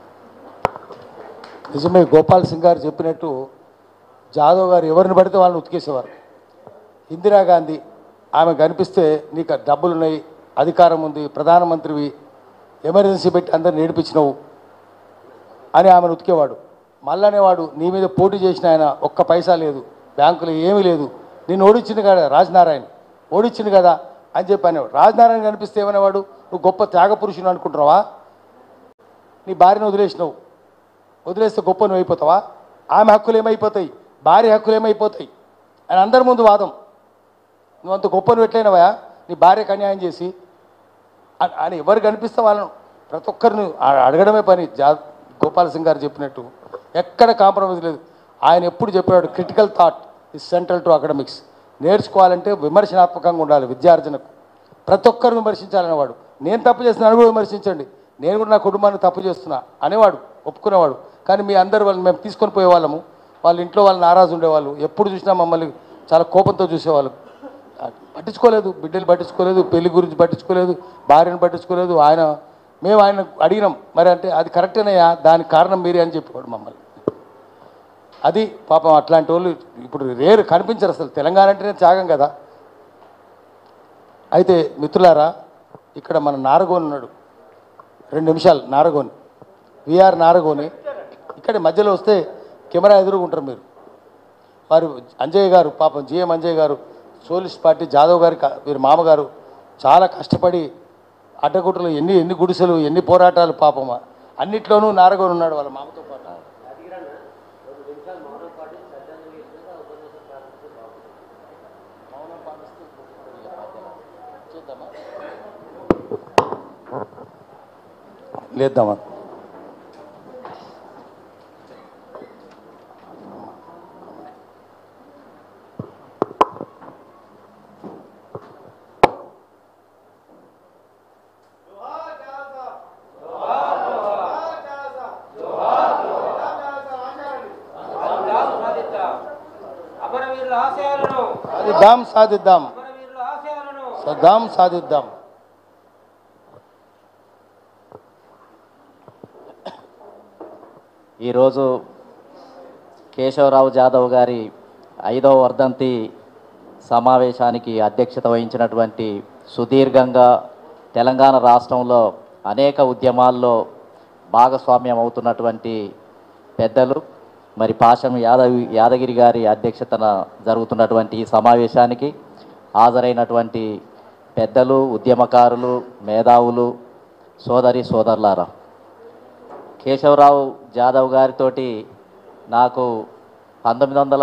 నిజమే గోపాల్ సింగ్ గారు చెప్పినట్టు జాదవ్ గారు ఎవరిని పడితే వాళ్ళని ఉతికేసేవారు ఇందిరాగాంధీ ఆమె కనిపిస్తే నీకు డబ్బులు ఉన్నాయి అధికారం ఉంది ప్రధానమంత్రివి ఎమర్జెన్సీ పెట్టి అందరిని నేర్పించినవు అని ఆమెను ఉతికేవాడు మళ్ళనేవాడు నీ మీద పోటీ చేసిన ఆయన ఒక్క పైసా లేదు బ్యాంకులో ఏమీ లేదు నేను ఓడించింది కదా రాజనారాయణ ఓడించింది కదా అని చెప్పి అనేవాడు రాజనారాయణ కనిపిస్తే ఏమనేవాడు నువ్వు గొప్ప త్యాగ పురుషుని అనుకుంటున్నావా నీ భార్యను వదిలేసినావు వదిలేస్తే గొప్ప నువ్వు అయిపోతావా ఆమె హక్కులు ఏమైపోతాయి భార్య హక్కులు ఏమైపోతాయి అని అందరి ముందు వాదం నువ్వు అంత గొప్ప నువ్వు ఎట్లయినవా నీ భార్యకు అన్యాయం చేసి అని- అని ఎవరు కనిపిస్తే వాళ్ళను ప్రతి ఒక్కరిని ఆ- అడగడమే పని జా గోపాల్ సింగ్ గారు చెప్పినట్టు ఎక్కడ కాంప్రమైజ్ లేదు ఆయన ఎప్పుడు చెప్పాడు critical thought is central to academics నేర్చుకోవాలంటే విమర్శనాత్మకంగా ఉండాలి విద్యార్జనకు ప్రతి ఒక్కరు విమర్శించాలనేవాడు నేను తప్పు చేస్తున్నా నన్ను కూడా విమర్శించండి నేను కూడా నా కుటుంబాన్ని తప్పు చేస్తున్నా అనేవాడు ఒప్పుకునేవాడు కానీ మీ అందరు వాళ్ళు మేము తీసుకొని పోయేవాళ్ళము వాళ్ళ ఇంట్లో వాళ్ళు నారాజు ఉండేవాళ్ళు ఎప్పుడు చూసినా మమ్మల్ని చాలా కోపంతో చూసేవాళ్ళు పట్టించుకోలేదు బిడ్డలు పట్టించుకోలేదు పెళ్లి గురించి పట్టించుకోలేదు భార్యను పట్టించుకోలేదు ఆయన మేము ఆయన అడిగినాం మరి అంటే అది కరెక్టేనయ్యా దానికి కారణం మీరే అని చెప్పేవాడు మమ్మల్ని అది పాపం అట్లాంటి వాళ్ళు ఇప్పుడు రేరు కనిపించరు అసలు తెలంగాణ అంటేనే త్యాగం కదా అయితే మిత్రులారా ఇక్కడ మన నారగోని ఉన్నాడు రెండు నిమిషాలు నారగోని విఆర్ నారగోని ఇక్కడ మధ్యలో వస్తే కెమెరా ఎదురుగుంటారు మీరు వారు అంజయ్య గారు పాపం జిఎం అంజయ్య గారు సోలిస్ట్ పార్టీ జాదవ్ గారి క- వీరి మామగారు చాలా కష్టపడి అడ్డగుట్టలు ఎన్ని ఎన్ని గుడిసెలు ఎన్ని పోరాటాలు పాపం అన్నిట్లోనూ నారగోని ఉన్నాడు వాళ్ళ మామతో పాటు లేద్దామా అమరవీరుల ఆశయాలను సాధిద్దాం సాధిద్దాం అమరవీరుల ఆశయాలను సద్దాం సాధిద్దాం ఈరోజు కేశవరావు జాదవ్ గారి ఐదవ వర్ధంతి సమావేశానికి అధ్యక్షత వహించినటువంటి సుదీర్ఘంగా తెలంగాణ రాష్ట్రంలో అనేక ఉద్యమాల్లో భాగస్వామ్యం అవుతున్నటువంటి పెద్దలు మరి పాశం యాదవ్ యాదగిరి గారి అధ్యక్షతన జరుగుతున్నటువంటి ఈ సమావేశానికి హాజరైనటువంటి పెద్దలు ఉద్యమకారులు మేధావులు సోదరి సోదరులారా కేశవరావు జాదవ్ గారితోటి నాకు పంతొమ్మిది వందల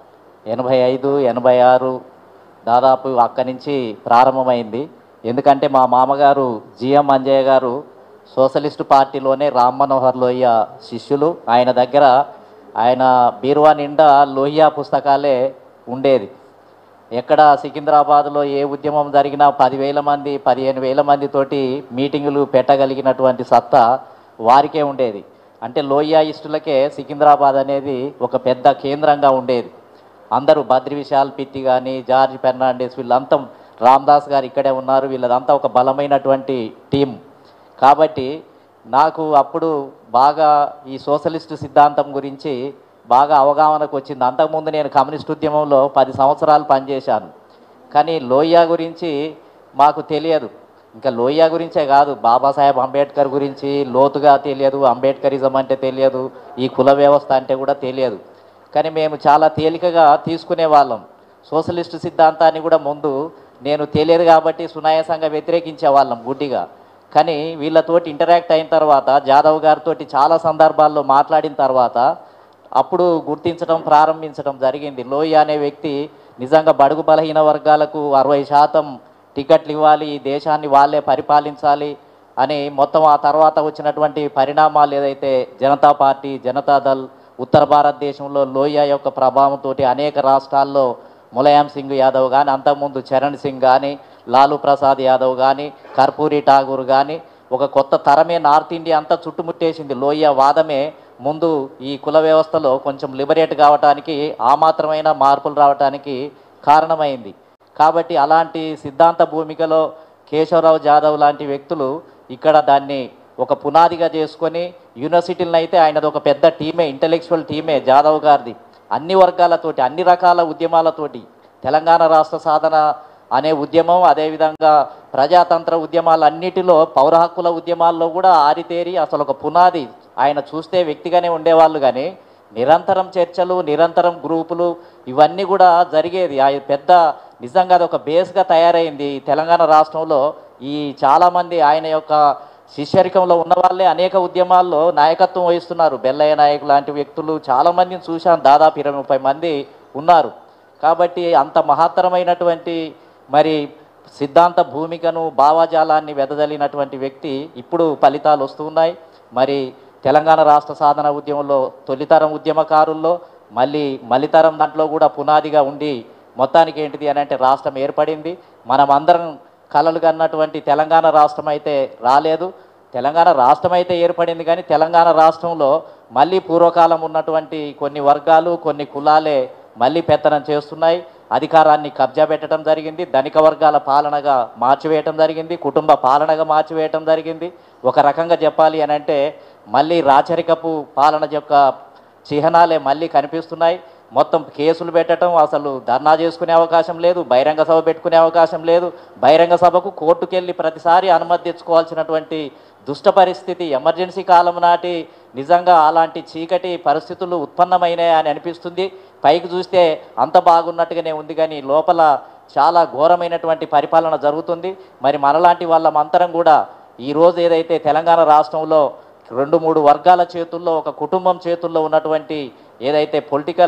ఎనభై ఐదు ఎనభై ఆరు దాదాపు అక్కడి నుంచి ప్రారంభమైంది ఎందుకంటే మా మామగారు జిఎం అంజయ్య గారు సోషలిస్టు పార్టీలోనే రామ్ మనోహర్ లోహియ శిష్యులు ఆయన దగ్గర ఆయన బీరువా నిండా లోహియా పుస్తకాలే ఉండేది ఎక్కడ సికింద్రాబాద్లో ఏ ఉద్యమం జరిగినా పదివేల మంది పదిహేను వేల మందితోటి మీటింగులు పెట్టగలిగినటువంటి సత్తా వారికే ఉండేది అంటే లోయాయిస్టులకే సికింద్రాబాద్ అనేది ఒక పెద్ద కేంద్రంగా ఉండేది అందరూ బద్రి విశాల్ పిత్తి కానీ జార్జ్ ఫెర్నాండెస్ వీళ్ళంతా రామ్దాస్ గారు ఇక్కడే ఉన్నారు వీళ్ళదంతా ఒక బలమైనటువంటి టీం కాబట్టి నాకు అప్పుడు బాగా ఈ సోషలిస్టు సిద్ధాంతం గురించి బాగా అవగాహనకు వచ్చింది అంతకుముందు నేను కమ్యూనిస్ట్ ఉద్యమంలో పది సంవత్సరాలు పనిచేశాను కానీ లోయ గురించి మాకు తెలియదు ఇంకా లోయ గురించే కాదు బాబాసాహెబ్ అంబేద్కర్ గురించి లోతుగా తెలియదు అంబేద్కరిజం అంటే తెలియదు ఈ కుల వ్యవస్థ అంటే కూడా తెలియదు కానీ మేము చాలా తేలికగా తీసుకునే వాళ్ళం సోషలిస్టు సిద్ధాంతాన్ని కూడా ముందు నేను తెలియదు కాబట్టి సునాయాసంగా వ్యతిరేకించే వాళ్ళం గుడ్డిగా కానీ వీళ్ళతోటి ఇంటరాక్ట్ అయిన తర్వాత జాదవ్ గారితో చాలా సందర్భాల్లో మాట్లాడిన తర్వాత అప్పుడు గుర్తించడం ప్రారంభించడం జరిగింది లోయ అనే వ్యక్తి నిజంగా బడుగు బలహీన వర్గాలకు అరవై శాతం టికెట్లు ఇవ్వాలి ఈ దేశాన్ని వాళ్ళే పరిపాలించాలి అని మొత్తం ఆ తర్వాత వచ్చినటువంటి పరిణామాలు ఏదైతే జనతా పార్టీ జనతాదళ్ ఉత్తర భారతదేశంలో లోయ యొక్క ప్రభావంతో అనేక రాష్ట్రాల్లో ములాయం సింగ్ యాదవ్ కానీ అంతకుముందు చరణ్ సింగ్ కానీ లాలూ ప్రసాద్ యాదవ్ కానీ కర్పూరి ఠాగూర్ కానీ ఒక కొత్త తరమే నార్త్ ఇండియా అంతా చుట్టుముట్టేసింది లోయ వాదమే ముందు ఈ కుల వ్యవస్థలో కొంచెం లిబరేట్ కావటానికి ఆ మాత్రమైన మార్పులు రావటానికి కారణమైంది కాబట్టి అలాంటి సిద్ధాంత భూమికలో కేశవరావు జాదవ్ లాంటి వ్యక్తులు ఇక్కడ దాన్ని ఒక పునాదిగా చేసుకొని యూనివర్సిటీలను అయితే ఆయనది ఒక పెద్ద టీమే ఇంటలెక్చువల్ టీమే జాదవ్ గారిది అన్ని వర్గాలతోటి అన్ని రకాల ఉద్యమాలతోటి తెలంగాణ రాష్ట్ర సాధన అనే ఉద్యమం అదేవిధంగా ప్రజాతంత్ర ఉద్యమాలన్నిటిలో పౌర హక్కుల ఉద్యమాల్లో కూడా ఆరితేరి అసలు ఒక పునాది ఆయన చూస్తే వ్యక్తిగానే ఉండేవాళ్ళు కానీ నిరంతరం చర్చలు నిరంతరం గ్రూపులు ఇవన్నీ కూడా జరిగేది ఆ పెద్ద నిజంగా అది ఒక బేస్గా తయారైంది ఈ తెలంగాణ రాష్ట్రంలో ఈ చాలామంది ఆయన యొక్క శిష్యరికంలో ఉన్న వాళ్ళే అనేక ఉద్యమాల్లో నాయకత్వం వహిస్తున్నారు బెల్లయ్య నాయక్ లాంటి వ్యక్తులు చాలామందిని చూశాను దాదాపు ఇరవై ముప్పై మంది ఉన్నారు కాబట్టి అంత మహత్తరమైనటువంటి మరి సిద్ధాంత భూమికను భావాజాలాన్ని వెదజల్లినటువంటి వ్యక్తి ఇప్పుడు ఫలితాలు వస్తున్నాయి మరి తెలంగాణ రాష్ట్ర సాధన ఉద్యమంలో తొలితరం ఉద్యమకారుల్లో మళ్ళీ మలితరం దాంట్లో కూడా పునాదిగా ఉండి మొత్తానికి ఏంటిది అని అంటే రాష్ట్రం ఏర్పడింది మనం అందరం కలలు కన్నటువంటి తెలంగాణ రాష్ట్రం అయితే రాలేదు తెలంగాణ రాష్ట్రం అయితే ఏర్పడింది కానీ తెలంగాణ రాష్ట్రంలో మళ్ళీ పూర్వకాలం ఉన్నటువంటి కొన్ని వర్గాలు కొన్ని కులాలే మళ్ళీ పెత్తనం చేస్తున్నాయి అధికారాన్ని కబ్జా పెట్టడం జరిగింది ధనిక వర్గాల పాలనగా మార్చివేయటం జరిగింది కుటుంబ పాలనగా మార్చివేయటం జరిగింది ఒక రకంగా చెప్పాలి అని అంటే మళ్ళీ రాచరికపు పాలన యొక్క చిహ్నాలే మళ్ళీ కనిపిస్తున్నాయి మొత్తం కేసులు పెట్టడం అసలు ధర్నా చేసుకునే అవకాశం లేదు బహిరంగ సభ పెట్టుకునే అవకాశం లేదు బహిరంగ సభకు కోర్టుకెళ్ళి ప్రతిసారి అనుమతి తెచ్చుకోవాల్సినటువంటి దుష్ట పరిస్థితి ఎమర్జెన్సీ కాలం నాటి నిజంగా అలాంటి చీకటి పరిస్థితులు ఉత్పన్నమైనాయి అని అనిపిస్తుంది పైకి చూస్తే అంత బాగున్నట్టుగానే ఉంది కానీ లోపల చాలా ఘోరమైనటువంటి పరిపాలన జరుగుతుంది మరి మనలాంటి వాళ్ళం అంతరం కూడా ఈరోజు ఏదైతే తెలంగాణ రాష్ట్రంలో రెండు మూడు వర్గాల చేతుల్లో ఒక కుటుంబం చేతుల్లో ఉన్నటువంటి ఏదైతే political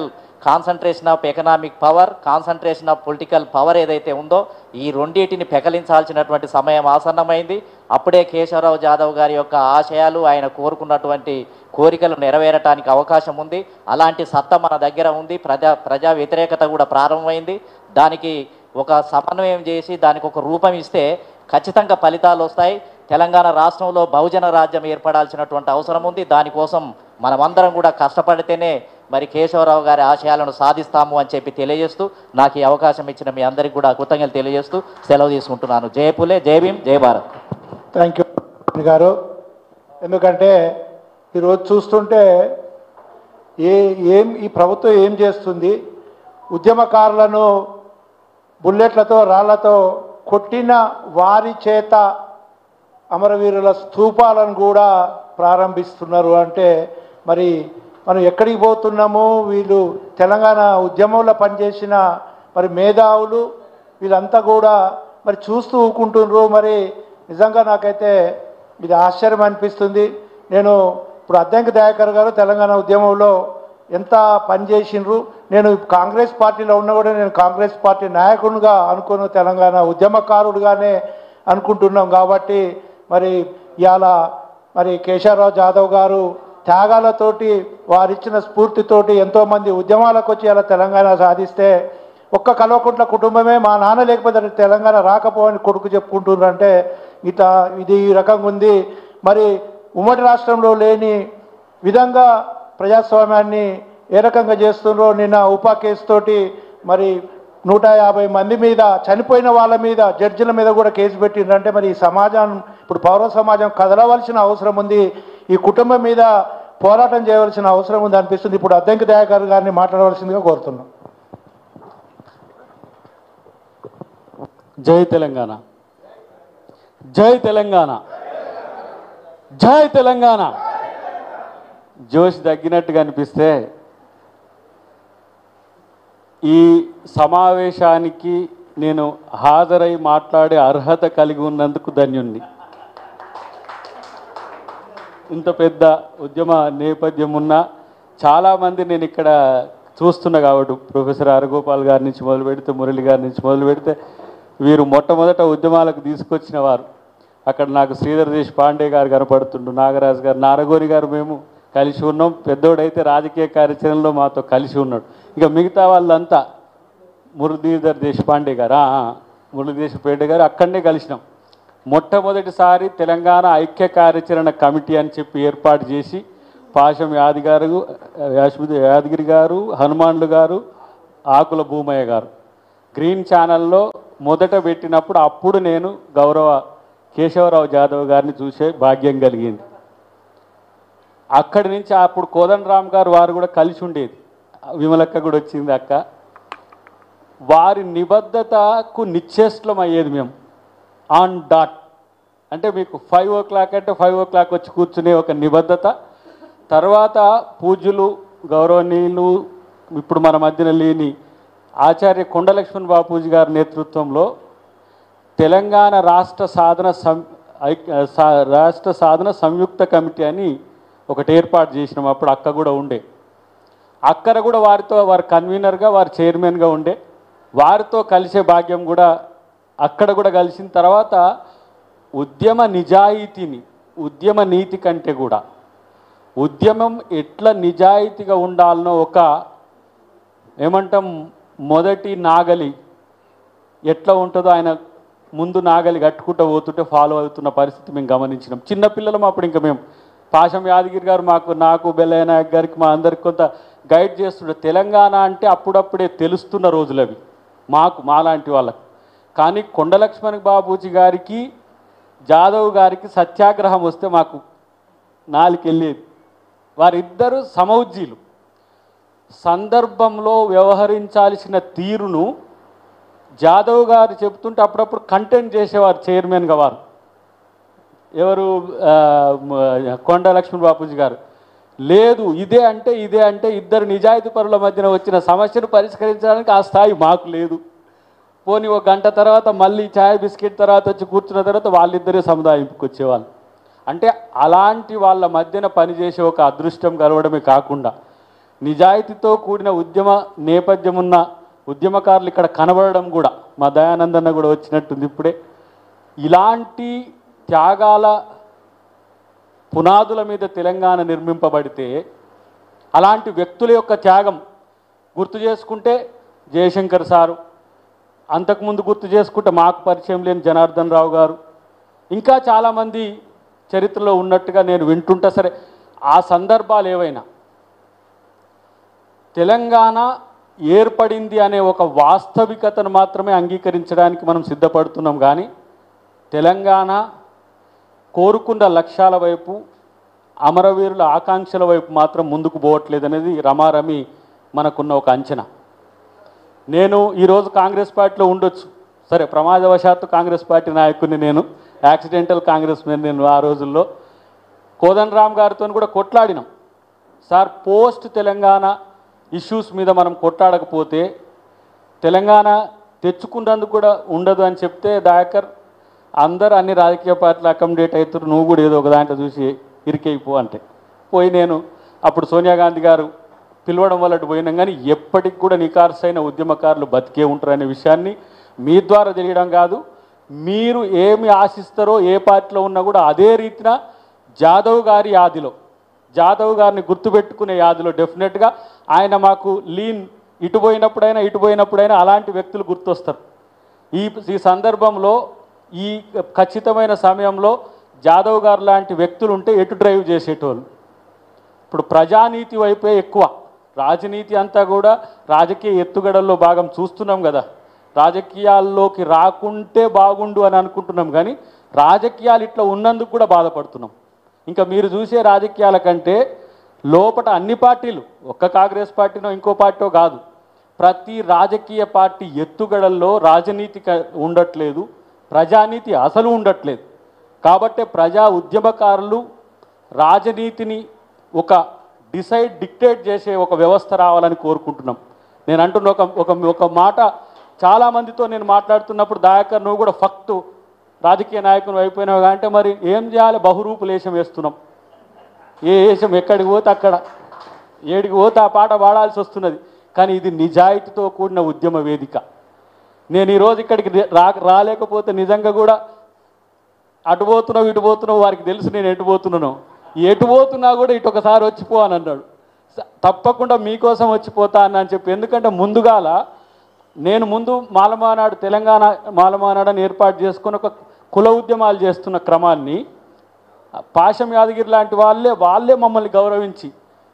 concentration of economic power concentration of political power ఏదైతే ఉందో ఈ రెండింటిని పెకలించాల్సినటువంటి సమయం ఆసన్నమైంది అప్పుడే కేశవరావు జాదవ్ గారి యొక్క ఆశయాలు ఆయన కోరుకున్నటువంటి కోరికలు నెరవేరటానికి అవకాశం ఉంది అలాంటి సత్తా మన దగ్గర ఉంది ప్రజా ప్రజా వ్యతిరేకత కూడా ప్రారంభమైంది దానికి ఒక సమన్వయం చేసి దానికి ఒక రూపం ఇస్తే ఖచ్చితంగా ఫలితాలు వస్తాయి తెలంగాణ రాష్ట్రంలో బహుజన రాజ్యం ఏర్పడాల్సినటువంటి అవసరం ఉంది దానికోసం మనమందరం కూడా కష్టపడితేనే మరి కేశవరావు గారి ఆశయాలను సాధిస్తాము అని చెప్పి తెలియజేస్తూ నాకు ఈ అవకాశం ఇచ్చిన మీ అందరికీ కూడా కృతజ్ఞతలు తెలియజేస్తూ సెలవు తీసుకుంటున్నాను జయ పులే జై భీమ్ జై భారత్ థ్యాంక్ యూ గారు ఎందుకంటే ఈరోజు చూస్తుంటే ఏ ఏం ఈ ప్రభుత్వం ఏం చేస్తుంది ఉద్యమకారులను బుల్లెట్లతో రాళ్లతో కొట్టిన వారి చేత అమరవీరుల స్తూపాలను కూడా ప్రారంభిస్తున్నారు అంటే మరి మనం ఎక్కడికి పోతున్నాము వీళ్ళు తెలంగాణ ఉద్యమంలో పనిచేసిన మరి మేధావులు వీళ్ళంతా కూడా మరి చూస్తూ ఊకుంటున్నారు మరి నిజంగా నాకైతే ఇది ఆశ్చర్యం అనిపిస్తుంది నేను ఇప్పుడు అద్దంకి దయాకర్ గారు తెలంగాణ ఉద్యమంలో ఎంత పనిచేసిండ్రు నేను కాంగ్రెస్ పార్టీలో ఉన్నా కూడా నేను కాంగ్రెస్ పార్టీ నాయకునిగా అనుకున్న తెలంగాణ ఉద్యమకారుడుగానే అనుకుంటున్నాం కాబట్టి మరి ఇవాళ మరి కేశవరావు జాదవ్ గారు త్యాగాలతోటి వారిచ్చిన స్ఫూర్తితోటి ఎంతోమంది ఉద్యమాలకు వచ్చి ఇలా తెలంగాణ సాధిస్తే ఒక్క కల్వకుంట్ల కుటుంబమే మా నాన్న లేకపోతే తెలంగాణ రాకపోవని కొడుకు చెప్పుకుంటున్నారంటే ఇట ఇది ఈ రకంగా ఉంది మరి ఉమ్మడి రాష్ట్రంలో లేని విధంగా ప్రజాస్వామ్యాన్ని ఏ రకంగా చేస్తుండ్రో నిన్న ఉపా కేసు తోటి మరి నూట యాభై మంది మీద చనిపోయిన వాళ్ళ మీద జడ్జిల మీద కూడా కేసు పెట్టిండ్రంటే మరి ఈ సమాజం ఇప్పుడు పౌర సమాజం కదలవలసిన అవసరం ఉంది ఈ కుటుంబం మీద పోరాటం చేయవలసిన అవసరం ఉంది అనిపిస్తుంది ఇప్పుడు అద్దంకి దయాకర్ గారిని మాట్లాడవలసిందిగా కోరుతున్నాం జై తెలంగాణ జై తెలంగాణ జై తెలంగాణ జోష్ తగ్గినట్టుగా అనిపిస్తే ఈ సమావేశానికి నేను హాజరై మాట్లాడే అర్హత కలిగి ఉన్నందుకు ధన్యుణ్ణి ఇంత పెద్ద ఉద్యమ నేపథ్యం ఉన్న చాలామంది నేను ఇక్కడ చూస్తున్నా కాబట్టి ప్రొఫెసర్ హరగోపాల్ గారి నుంచి మొదలు పెడితే మురళి గారి నుంచి మొదలు పెడితే వీరు మొట్టమొదట ఉద్యమాలకు తీసుకొచ్చిన వారు అక్కడ నాకు శ్రీధర్ దేశ్ పాండే గారు కనపడుతుండు నాగరాజు గారు నారగోరి గారు మేము కలిసి ఉన్నాం పెద్దోడైతే రాజకీయ కార్యాచరణలో మాతో కలిసి ఉన్నాడు ఇక మిగతా వాళ్ళంతా మురళీధర్ దేశపాండే గారు ఆ, ఆ, మురళీ దేశపాండే గారు అక్కడనే కలిసినాం మొట్టమొదటిసారి తెలంగాణ ఐక్య కార్యాచరణ కమిటీ అని చెప్పి ఏర్పాటు చేసి పాశం యాది గారు యాశ్వతి యాదగిరి గారు హనుమాన్లు గారు ఆకుల భూమయ్య గారు గ్రీన్ ఛానల్లో మొదట పెట్టినప్పుడు అప్పుడు నేను గౌరవ కేశవరావు జాదవ్ గారిని చూసే భాగ్యం కలిగింది అక్కడి నుంచి అప్పుడు కోదండరామ్ గారు వారు కూడా కలిసి ఉండేది విమలక్క కూడా వచ్చింది అక్క వారి నిబద్ధతకు నిశ్చేష్టం అయ్యేది మేము ఆన్ డాట్ అంటే మీకు ఫైవ్ ఓ క్లాక్ అంటే ఫైవ్ ఓ క్లాక్ వచ్చి కూర్చునే ఒక నిబద్ధత తర్వాత పూజ్యులు గౌరవనీయులు ఇప్పుడు మన మధ్యన లేని ఆచార్య కొండలక్ష్మణ్ బాపూజీ గారి నేతృత్వంలో తెలంగాణ రాష్ట్ర సాధన సం ఐక్- సా- రాష్ట్ర సాధన సంయుక్త కమిటీ అని ఒకటి ఏర్పాటు చేసినాం అప్పుడు అక్క కూడా ఉండే అక్కడ కూడా వారితో వారి కన్వీనర్గా వారి చైర్మన్గా ఉండే వారితో కలిసే భాగ్యం కూడా అక్కడ కూడా కలిసిన తర్వాత ఉద్యమ నిజాయితీని ఉద్యమ నీతి కంటే కూడా ఉద్యమం ఎట్లా నిజాయితీగా ఉండాలనో ఒక ఏమంటాం మొదటి నాగలి ఎట్లా ఉంటుందో ఆయన ముందు నాగలి కట్టుకుంటూ పోతుంటే ఫాలో అవుతున్న పరిస్థితి మేము గమనించినాం చిన్నపిల్లలం అప్పుడు ఇంకా మేము పాశం యాదగిరి గారు మాకు నాకు బెల్లయ్య నాయక్ గారికి మా అందరికి కొంత గైడ్ చేస్తుండే తెలంగాణ అంటే అప్పుడప్పుడే తెలుస్తున్న రోజులు అవి మాకు మాలాంటి వాళ్ళకి కానీ కొండలక్ష్మణ్ బాబూజీ గారికి జాదవ్ గారికి సత్యాగ్రహం వస్తే మాకు నాలుకెళ్ళేది వారిద్దరూ సమౌజ్జీలు సందర్భంలో వ్యవహరించాల్సిన తీరును జాదవ్ గారు చెప్తుంటే అప్పుడప్పుడు కంటెంట్ చేసేవారు చైర్మన్గా వారు ఎవరు ఆ, మ- కొండ లక్ష్మణ్ బాపూజీ గారు లేదు ఇదే అంటే ఇదే అంటే ఇద్దరు నిజాయితీ పరుల మధ్యన వచ్చిన సమస్యను పరిష్కరించడానికి ఆ స్థాయి మాకు లేదు పోనీ ఒక గంట తర్వాత మళ్ళీ ఛాయ్ బిస్కెట్ తర్వాత వచ్చి కూర్చున్న తర్వాత వాళ్ళిద్దరే సముదాయింపుకి వచ్చేవాళ్ళు అంటే అలాంటి వాళ్ళ మధ్యన పనిచేసే ఒక అదృష్టం కలవడమే కాకుండా నిజాయితీతో కూడిన ఉద్యమ నేపథ్యం ఉన్న ఉద్యమకారులు ఇక్కడ కనబడడం కూడా మా దయానందన్న కూడా వచ్చినట్టుంది ఇప్పుడే ఇలాంటి త్యాగాల పునాదుల మీద తెలంగాణ నిర్మింపబడితే అలాంటి వ్యక్తుల యొక్క త్యాగం గుర్తు చేసుకుంటే జయశంకర్ సారు అంతకుముందు గుర్తు చేసుకుంటే మాకు పరిచయం లేని జనార్దన్ రావు గారు ఇంకా చాలామంది చరిత్రలో ఉన్నట్టుగా నేను వింటుంటా సరే ఆ సందర్భాలు ఏవైనా తెలంగాణ ఏర్పడింది అనే ఒక వాస్తవికతను మాత్రమే అంగీకరించడానికి మనం సిద్ధపడుతున్నాం కానీ తెలంగాణ కోరుకున్న లక్ష్యాల వైపు అమరవీరుల ఆకాంక్షల వైపు మాత్రం ముందుకు పోవట్లేదు అనేది రమారమి మనకున్న ఒక అంచనా నేను ఈరోజు కాంగ్రెస్ పార్టీలో ఉండొచ్చు సరే ప్రమాదవశాత్తు కాంగ్రెస్ పార్టీ నాయకుడిని నేను యాక్సిడెంటల్ కాంగ్రెస్ నేను ఆ రోజుల్లో కోదన్ రామ్ గారితో కూడా కొట్లాడినాం సార్ పోస్ట్ తెలంగాణ ఇష్యూస్ మీద మనం కొట్లాడకపోతే తెలంగాణ తెచ్చుకున్నందుకు కూడా ఉండదు అని చెప్తే దయాకర్ అందరు అన్ని రాజకీయ పార్టీలు అకామిడేట్ అవుతారు నువ్వు కూడా ఏదో ఒక దాంట్లో చూసి ఇరికైపో అంటే పోయి నేను అప్పుడు సోనియా గాంధీ గారు పిలవడం వల్ల అటు పోయినాం కానీ ఎప్పటికి కూడా నికార్సైన ఉద్యమకారులు బతికే ఉంటారు అనే విషయాన్ని మీ ద్వారా తెలియడం కాదు మీరు ఏమి ఆశిస్తారో ఏ పార్టీలో ఉన్నా కూడా అదే రీతిన జాదవ్ గారి యాదిలో జాదవ్ గారిని గుర్తుపెట్టుకునే యాదిలో డెఫినెట్గా ఆయన మాకు లీన్ ఇటు పోయినప్పుడైనా ఇటు పోయినప్పుడైనా అలాంటి వ్యక్తులు గుర్తొస్తారు ఈ ఈ సందర్భంలో ఈ ఖచ్చితమైన సమయంలో జాదవ్ గారు లాంటి వ్యక్తులు ఉంటే ఎటు డ్రైవ్ చేసేటోళ్ళు ఇప్పుడు ప్రజానీతి వైపే ఎక్కువ రాజనీతి అంతా కూడా రాజకీయ ఎత్తుగడల్లో భాగం చూస్తున్నాం కదా రాజకీయాల్లోకి రాకుంటే బాగుండు అని అనుకుంటున్నాం కానీ రాజకీయాలు ఇట్లా ఉన్నందుకు కూడా బాధపడుతున్నాం ఇంకా మీరు చూసే రాజకీయాల కంటే లోపట అన్ని పార్టీలు ఒక్క కాంగ్రెస్ పార్టీనో ఇంకో పార్టీనో కాదు ప్రతి రాజకీయ పార్టీ ఎత్తుగడల్లో రాజనీతి క- ఉండట్లేదు ప్రజానీతి అసలు ఉండట్లేదు కాబట్టే ప్రజా ఉద్యమకారులు రాజనీతిని ఒక డిసైడ్ డిక్టేట్ చేసే ఒక వ్యవస్థ రావాలని కోరుకుంటున్నాం నేను అంటున్న ఒక ఒక ఒక మాట చాలామందితో నేను మాట్లాడుతున్నప్పుడు దయాకర్ నువ్వు కూడా ఫక్తు రాజకీయ నాయకుని అయిపోయినావు అంటే మరి ఏం చేయాలి బహురూపు లేశం వేస్తున్నాం ఏ వేషం ఎక్కడికి పోతే అక్కడ ఏడికి పోతే ఆ పాట పాడాల్సి వస్తున్నది కానీ ఇది నిజాయితీతో కూడిన ఉద్యమ వేదిక నేను ఈరోజు ఇక్కడికి రా రాలేకపోతే నిజంగా కూడా అటు పోతున్నావు ఇటు పోతున్నావు వారికి తెలుసు నేను ఎటు పోతున్నాను ఎటు పోతున్నా కూడా ఇటు ఒకసారి వచ్చిపో అని అన్నాడు స- తప్పకుండా మీకోసం వచ్చిపోతా అని అని చెప్పి ఎందుకంటే ముందుగాల నేను ముందు మాలమానాడు తెలంగాణ మాలమానాడని ఏర్పాటు చేసుకుని ఒక కుల ఉద్యమాలు చేస్తున్న క్రమాన్ని పాశం యాదగిరి లాంటి వాళ్ళే వాళ్ళే మమ్మల్ని గౌరవించి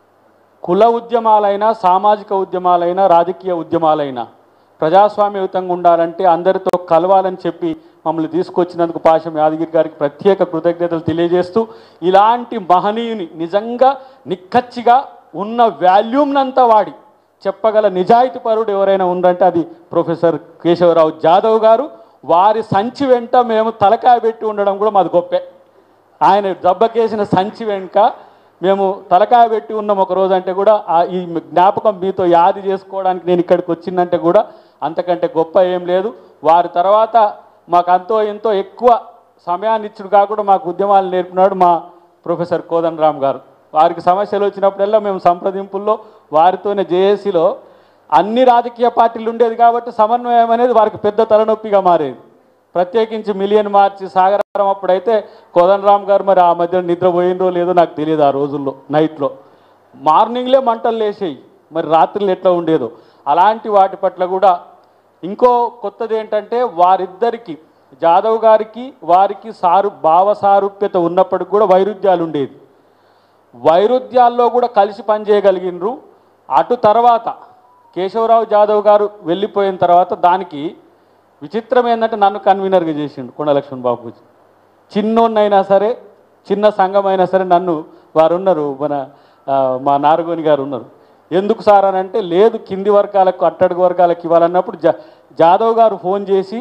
కుల ఉద్యమాలైనా సామాజిక ఉద్యమాలైనా రాజకీయ ఉద్యమాలైనా ప్రజాస్వామ్యయుతంగా ఉండాలంటే అందరితో కలవాలని చెప్పి మమ్మల్ని తీసుకొచ్చినందుకు పాశం యాదగిరి గారికి ప్రత్యేక కృతజ్ఞతలు తెలియజేస్తూ ఇలాంటి మహనీయుని నిజంగా నిక్కచ్చిగా ఉన్న వాల్యూమ్నంతా వాడి చెప్పగల నిజాయితీ పరుడు ఎవరైనా ఉందంటే అది ప్రొఫెసర్ కేశవరావు జాదవ్ గారు వారి సంచి వెంట మేము తలకాయ పెట్టి ఉండడం కూడా మాది గొప్పే ఆయన దెబ్బకేసిన సంచి వెనుక మేము తలకాయ పెట్టి ఉన్నాం ఒక రోజు అంటే కూడా ఆ ఈ జ్ఞాపకం మీతో యాది చేసుకోవడానికి నేను ఇక్కడికి వచ్చిందంటే కూడా అంతకంటే గొప్ప ఏం లేదు వారి తర్వాత మాకు అంతో ఎంతో ఎక్కువ సమయాన్ని ఇచ్చుడు కాకుండా మాకు ఉద్యమాలు నేర్పినాడు మా ప్రొఫెసర్ కోదన్ రామ్ గారు వారికి సమస్యలు వచ్చినప్పుడల్లా మేము సంప్రదింపుల్లో వారితోనే జేఏసీలో అన్ని రాజకీయ పార్టీలు ఉండేది కాబట్టి సమన్వయం అనేది వారికి పెద్ద తలనొప్పిగా మారేది ప్రత్యేకించి మిలియన్ మార్చి సాగరం అప్పుడైతే కోదన్ రామ్ గారు మరి ఆ మధ్య నిద్రపోయిందో లేదో నాకు తెలియదు ఆ రోజుల్లో నైట్లో మార్నింగ్లే మంటలు లేచేయి మరి రాత్రులు ఎట్లా ఉండేదో అలాంటి వాటి పట్ల కూడా ఇంకో కొత్తది ఏంటంటే వారిద్దరికి జాదవ్ గారికి వారికి సారు భావ సారూప్యత ఉన్నప్పటికి కూడా వైరుధ్యాలు ఉండేది వైరుధ్యాల్లో కూడా కలిసి పనిచేయగలిగినరు అటు తర్వాత కేశవరావు జాదవ్ గారు వెళ్ళిపోయిన తర్వాత దానికి విచిత్రం ఏంటంటే నన్ను కన్వీనర్గా చేసిండు కొండ లక్ష్మణ్ బాబుజీ చిన్నోన్నైనా సరే చిన్న సంఘం అయినా సరే నన్ను వారు ఉన్నారు మన ఆ, మా నారగోని గారు ఉన్నారు ఎందుకు సార్ అని అంటే లేదు కింది వర్గాలకు అట్టడుగు వర్గాలకు ఇవ్వాలన్నప్పుడు జా జాదవ్ గారు ఫోన్ చేసి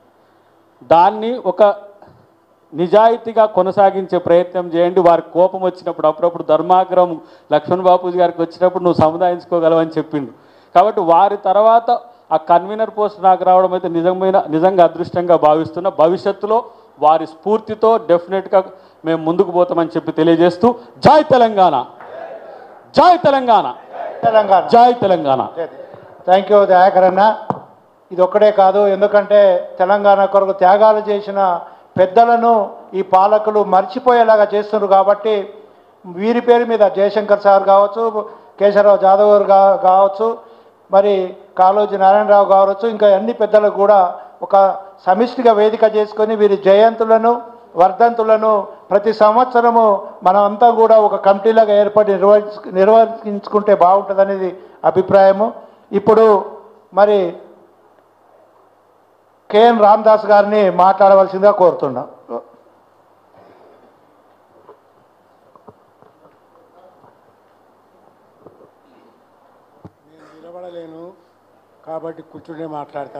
దాన్ని ఒక నిజాయితీగా కొనసాగించే ప్రయత్నం చేయండి వారికి కోపం వచ్చినప్పుడు అప్పుడప్పుడు ధర్మాగ్రహం లక్ష్మణ్ బాపూజీ గారికి వచ్చినప్పుడు నువ్వు సముదాయించుకోగలవని చెప్పిండు కాబట్టి వారి తర్వాత ఆ కన్వీనర్ పోస్ట్ నాకు రావడం అయితే నిజమైన నిజంగా అదృష్టంగా భావిస్తున్నా భవిష్యత్తులో వారి స్ఫూర్తితో డెఫినెట్గా మేము ముందుకు పోతామని చెప్పి తెలియజేస్తూ జై తెలంగాణ జై తెలంగాణ తెలంగాణ జై తెలంగాణ థ్యాంక్ యూ దయాకర్ అన్న ఇది ఒక్కడే కాదు ఎందుకంటే తెలంగాణ కొరకు త్యాగాలు చేసిన పెద్దలను ఈ పాలకులు మర్చిపోయేలాగా చేస్తున్నారు కాబట్టి వీరి పేరు మీద జయశంకర్ సార్ కావచ్చు కేశవరావు జాదవ్ గారు కా- కావచ్చు మరి కాళోజీ నారాయణరావు కావచ్చు ఇంకా అన్ని పెద్దలకు కూడా ఒక సమిష్టిగా వేదిక చేసుకొని వీరి జయంతులను వర్ధంతులను ప్రతి సంవత్సరము మనం అంతా కూడా ఒక కమిటీలాగా ఏర్పడి నిర్వహించు నిర్వహించుకుంటే బాగుంటుందనేది అభిప్రాయము ఇప్పుడు మరి కేఎన్ రామ్దాస్ గారిని మాట్లాడవలసిందిగా కోరుతున్నాం నేను నిలబడలేను కాబట్టి కూర్చుండే మాట్లాడతా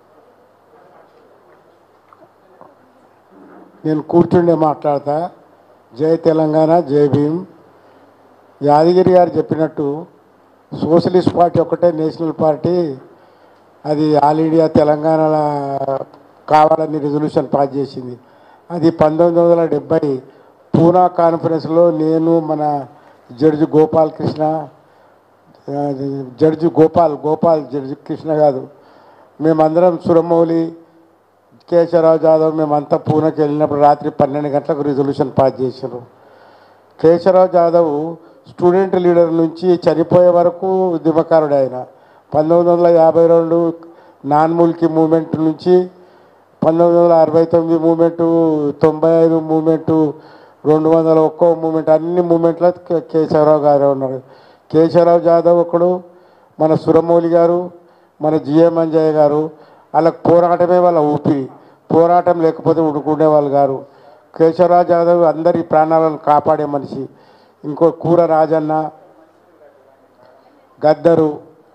నేను కూర్చుండే మాట్లాడతా జై తెలంగాణ జై భీమ్ యాదగిరి గారు చెప్పినట్టు సోషలిస్ట్ పార్టీ ఒకటే నేషనల్ పార్టీ అది ఆల్ ఇండియా తెలంగాణలో కావాలని రెజల్యూషన్ పాస్ చేసింది అది పంతొమ్మిది వందల డెబ్బై పూనా కాన్ఫరెన్స్లో నేను మన జడ్జి గోపాల్ కృష్ణ ఆ, జడ్జి గోపాల్ గోపాల్ జడ్జి కృష్ణ కాదు మేమందరం సురమౌలి కేశవరావు జాదవ్ మేమంతా పూణేకి వెళ్ళినప్పుడు రాత్రి పన్నెండు గంటలకు రిజల్యూషన్ పాస్ చేశారు కేశవరావు జాదవ్ స్టూడెంట్ లీడర్ నుంచి చనిపోయే వరకు ఉద్యమకారుడు ఆయన పంతొమ్మిది వందల యాభై రెండు నాన్ ముల్కీ మూమెంట్ నుంచి పంతొమ్మిది వందల అరవై తొమ్మిది మూమెంటు తొంభై ఐదు మూమెంటు రెండు వందల ఒక్కో మూమెంట్ అన్ని మూమెంట్లో కే- కేశవరావు గారు ఉన్నారు కేశవరావు జాదవ్ ఒకడు మన సురమౌలి గారు మన జిఎం అంజయ్య గారు వాళ్ళకి పోరాటమే వాళ్ళ ఊపిరి పోరాటం లేకపోతే ఉడుకునే వాళ్ళు గారు కేశవరావు జాదవ్ అందరి ప్రాణాలను కాపాడే మనిషి ఇంకో కూర రాజన్న గద్దరు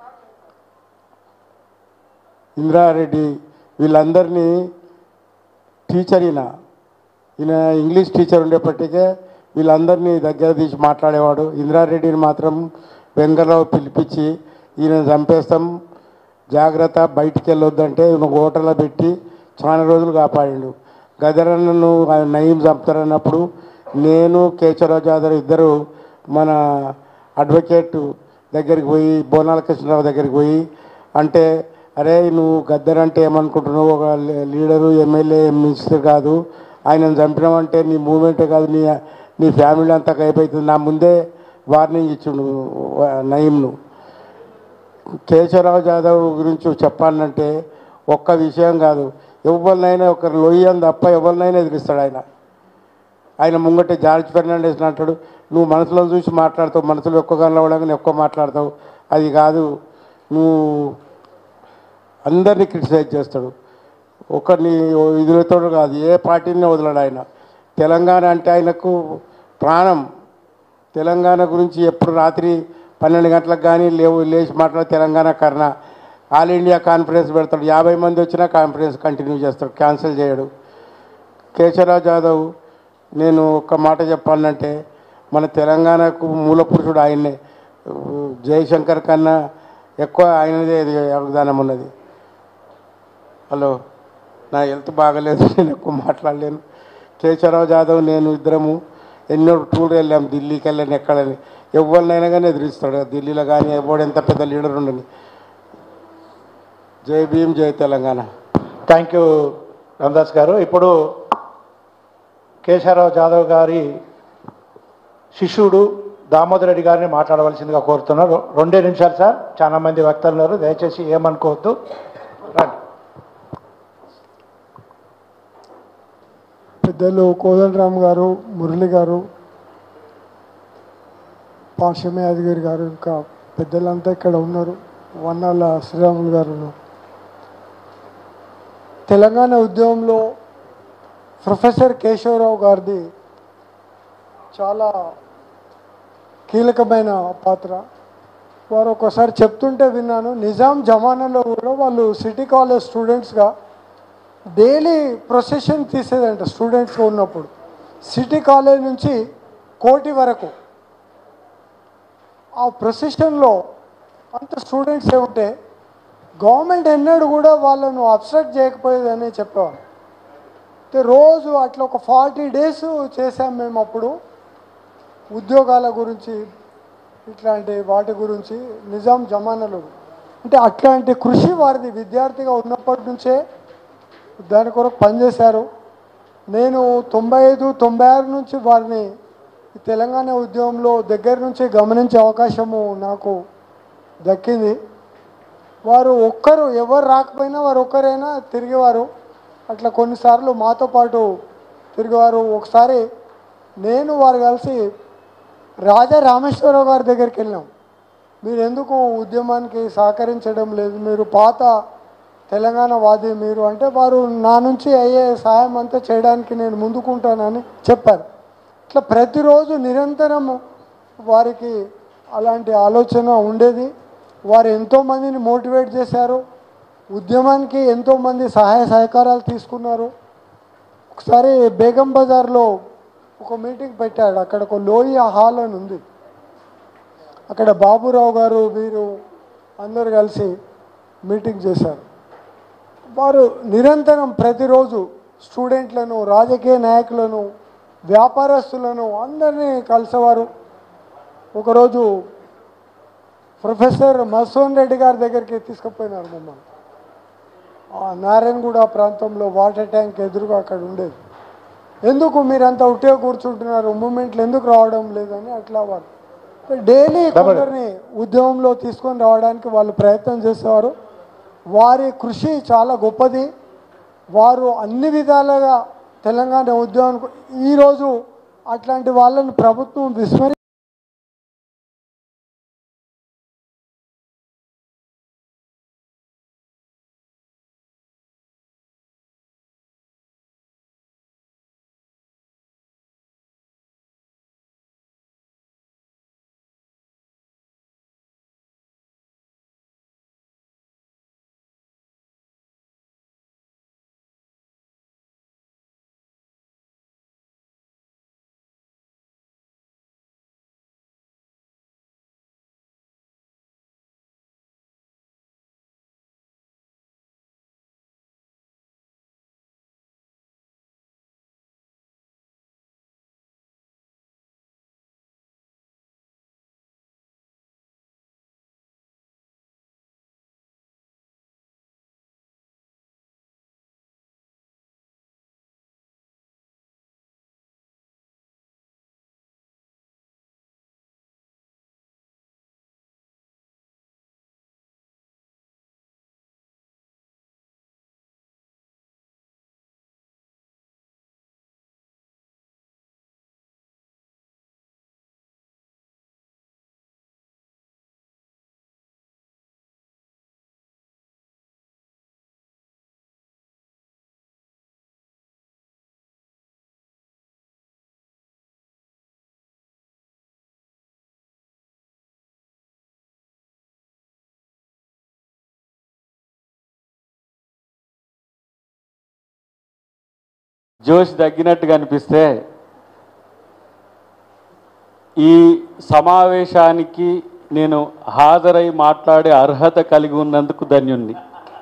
ఇంద్రారెడ్డి వీళ్ళందరినీ టీచర్ ఈయన ఈయన ఇంగ్లీష్ టీచర్ ఉండేప్పటికే వీళ్ళందరినీ దగ్గర తీసి మాట్లాడేవాడు ఇంద్రారెడ్డిని మాత్రం వెంకటరావు పిలిపించి ఈయన చంపేస్తాం జాగ్రత్త బయటికి వెళ్ళొద్దంటే ఈయన హోటల్లో పెట్టి చాలా రోజులు కాపాడిండు గదరన్నను ఆయన నయీం చంపుతారన్నప్పుడు నేను కేశవరావు జాదవ్ ఇద్దరు మన అడ్వకేట్ దగ్గరికి పోయి బోనాల కృష్ణరావు దగ్గరికి పోయి అంటే అరే నువ్వు గద్దర్ అంటే ఏమనుకుంటున్నావు ఒక లీ- లీడరు ఎమ్మెల్యే మినిస్టర్ కాదు ఆయనను చంపినామంటే నీ మూమెంటే కాదు నీ నీ ఫ్యామిలీ అంతా అయిపోతుంది నా ముందే వార్నింగ్ ఇచ్చిండు వా- నయీంను కేశవరావు జాదవ్ గురించి చెప్పాలంటే ఒక్క విషయం కాదు ఎవరినైనా ఒక లొయ్యని తప్ప ఎవరినైనా ఎదిరిస్తాడు ఆయన ఆయన ముంగటే జార్జ్ ఫెర్నాండెస్ అంటాడు నువ్వు మనసులో చూసి మాట్లాడతావు మనసులో ఎక్కువ కనవడానికి ఎక్కువ మాట్లాడతావు అది కాదు నువ్వు అందరినీ క్రిటిసైజ్ చేస్తాడు ఒకరిని ఇదిలతో కాదు ఏ పార్టీని వదలడు ఆయన తెలంగాణ అంటే ఆయనకు ప్రాణం తెలంగాణ గురించి ఎప్పుడు రాత్రి పన్నెండు గంటలకు కానీ లేవు లేచి మాట్లాడే తెలంగాణ కర్ణ ఆల్ ఇండియా కాన్ఫరెన్స్ పెడతాడు యాభై మంది వచ్చినా కాన్ఫరెన్స్ కంటిన్యూ చేస్తాడు క్యాన్సిల్ చేయడు కేశవరావు జాదవ్ నేను ఒక మాట చెప్పాలంటే మన తెలంగాణకు మూల పురుషుడు ఆయన్నే జయశంకర్ కన్నా ఎక్కువ ఆయనదే ఇది యోగదానం ఉన్నది హలో నా హెల్త్ బాగలేదు నేను ఎక్కువ మాట్లాడలేను కేశవరావు జాదవ్ నేను ఇద్దరము ఎన్నో టూర్ వెళ్ళాం ఢిల్లీకి వెళ్ళాను ఎక్కడని ఎవరినైనా కానీ ఎదిరిస్తాడు ఢిల్లీలో కానీ ఎవడు ఎంత పెద్ద లీడర్ ఉండని జై భీమ్ జై తెలంగాణ థ్యాంక్ యూ రామదాస్ గారు ఇప్పుడు కేశవరావు జాదవ్ గారి శిష్యుడు దామోదర్ రెడ్డి గారిని మాట్లాడవలసిందిగా కోరుతున్నారు రెండే నిమిషాలు సార్ చాలా మంది వక్తలు ఉన్నారు దయచేసి ఏమనుకోవద్దు రండి పెద్దలు కోదండరామ్ గారు మురళి గారు పాషమ యాదగిరి గారు ఇంకా పెద్దలంతా ఇక్కడ ఉన్నారు వన్నాల శ్రీరాములు గారు ఉన్నారు. తెలంగాణ ఉద్యమంలో ప్రొఫెసర్ కేశవరావు గారిది చాలా కీలకమైన పాత్ర వారు ఒకసారి చెప్తుంటే విన్నాను నిజాం జమానాలో కూడా వాళ్ళు సిటీ కాలేజ్ స్టూడెంట్స్గా డైలీ ప్రొసెషన్ తీసేదంట స్టూడెంట్స్గా ఉన్నప్పుడు సిటీ కాలేజ్ నుంచి కోటి వరకు ఆ ప్రొసెషన్లో అంత స్టూడెంట్సే ఉంటే గవర్నమెంట్ ఎన్నడూ కూడా వాళ్ళను అబ్స్ట్రక్ట్ చేయకపోయేదని చెప్పేవారు అయితే రోజు అట్లా ఒక ఫార్టీ డేస్ చేసాం మేము అప్పుడు ఉద్యోగాల గురించి ఇట్లాంటి వాటి గురించి నిజాం జమానాలో అంటే అట్లాంటి కృషి వారిది విద్యార్థిగా ఉన్నప్పటి నుంచే దాని కొరకు పనిచేశారు నేను తొంభై ఐదు తొంభై ఆరు నుంచి వారిని ఈ తెలంగాణ ఉద్యమంలో దగ్గర నుంచి గమనించే అవకాశము నాకు దక్కింది వారు ఒక్కరు ఎవరు రాకపోయినా వారు ఒక్కరైనా తిరిగేవారు అట్లా కొన్నిసార్లు మాతో పాటు తిరిగేవారు ఒకసారి నేను వారు కలిసి రాజా రామేశ్వరరావు గారి దగ్గరికి వెళ్ళాం మీరు ఎందుకు ఉద్యమానికి సహకరించడం లేదు మీరు పాత తెలంగాణ వాది మీరు అంటే వారు నా నుంచి అయ్యే సహాయం అంతా చేయడానికి నేను ముందుకుంటానని చెప్పారు ఇట్లా ప్రతిరోజు నిరంతరం వారికి అలాంటి ఆలోచన ఉండేది వారు ఎంతోమందిని మోటివేట్ చేశారు ఉద్యమానికి ఎంతోమంది సహాయ సహకారాలు తీసుకున్నారు ఒకసారి బేగం బజార్లో ఒక మీటింగ్ పెట్టాడు అక్కడ ఒక లోయ హాల్ అని ఉంది అక్కడ బాబురావు గారు వీరు అందరు కలిసి మీటింగ్ చేశారు వారు నిరంతరం ప్రతిరోజు స్టూడెంట్లను రాజకీయ నాయకులను వ్యాపారస్తులను అందరినీ కలిసేవారు ఒకరోజు ప్రొఫెసర్ మసోన్ రెడ్డి గారి దగ్గరికి తీసుకుపోయినారు మమ్మల్ని ఆ నారాయణగూడ ప్రాంతంలో వాటర్ ట్యాంక్ ఎదురుగా అక్కడ ఉండేది ఎందుకు మీరంతా ఉట్టే కూర్చుంటున్నారు మూమెంట్లు ఎందుకు రావడం లేదని అట్లా వాళ్ళు డైలీ కొందరిని ఉద్యమంలో తీసుకొని రావడానికి వాళ్ళు ప్రయత్నం చేసేవారు వారి కృషి చాలా గొప్పది వారు అన్ని విధాలుగా తెలంగాణ ఉద్యమానికి ఈరోజు అట్లాంటి వాళ్ళని ప్రభుత్వం విస్మరి జోష్ తగ్గినట్టుగా అనిపిస్తే ఈ సమావేశానికి నేను హాజరై మాట్లాడే అర్హత కలిగి ఉన్నందుకు ధన్యుణ్ణి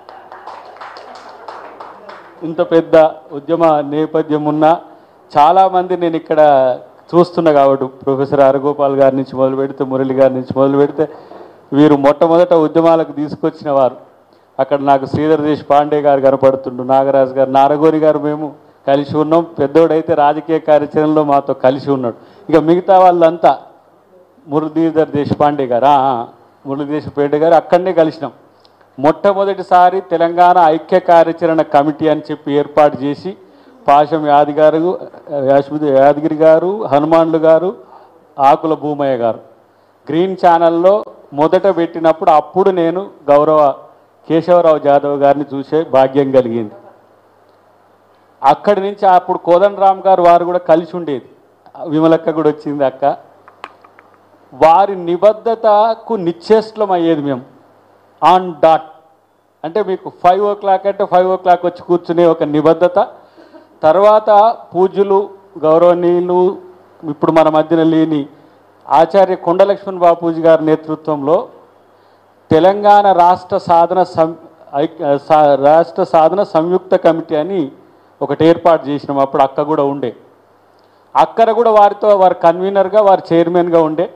ఇంత పెద్ద ఉద్యమ నేపథ్యం ఉన్న చాలామంది నేను ఇక్కడ చూస్తున్నా కాబట్టి ప్రొఫెసర్ హరగోపాల్ గారి నుంచి మొదలు పెడితే మురళి గారి నుంచి మొదలు పెడితే వీరు మొట్టమొదట ఉద్యమాలకు తీసుకొచ్చిన వారు అక్కడ నాకు శ్రీధర్ దేశ్ పాండే గారు కనపడుతుండు నాగరాజు గారు నారగోరి గారు మేము కలిసి ఉన్నాం పెద్దోడైతే రాజకీయ కార్యాచరణలో మాతో కలిసి ఉన్నాడు ఇక మిగతా వాళ్ళంతా మురళీధర్ దేశపాండే గారు ఆ, ఆ, మురళీ దేశపాండే గారు అక్కడనే కలిసినాం మొట్టమొదటిసారి తెలంగాణ ఐక్య కార్యాచరణ కమిటీ అని చెప్పి ఏర్పాటు చేసి పాశం యాది గారు యాశ్వతి యాదగిరి గారు హనుమాన్లు గారు ఆకుల భూమయ్య గారు గ్రీన్ ఛానల్లో మొదట పెట్టినప్పుడు అప్పుడు నేను గౌరవ కేశవరావు జాదవ్ గారిని చూసే భాగ్యం కలిగింది అక్కడి నుంచి అప్పుడు కోదండరామ్ గారు వారు కూడా కలిసి ఉండేది విమలక్క కూడా వచ్చింది అక్క వారి నిబద్ధతకు నిశ్చేష్టం అయ్యేది మేము ఆన్ డాట్ అంటే మీకు ఫైవ్ ఓ క్లాక్ అంటే ఫైవ్ ఓ క్లాక్ వచ్చి కూర్చునే ఒక నిబద్ధత తర్వాత పూజ్యులు గౌరవనీయులు ఇప్పుడు మన మధ్యన లేని ఆచార్య కొండలక్ష్మణ్ బాపూజీ గారి నేతృత్వంలో తెలంగాణ రాష్ట్ర సాధన సం ఐక్- సా- రాష్ట్ర సాధన సంయుక్త కమిటీ అని ఒకటి ఏర్పాటు చేసినాం అప్పుడు అక్క కూడా ఉండే అక్కడ కూడా వారితో వారు కన్వీనర్గా వారు చైర్మన్గా ఉండే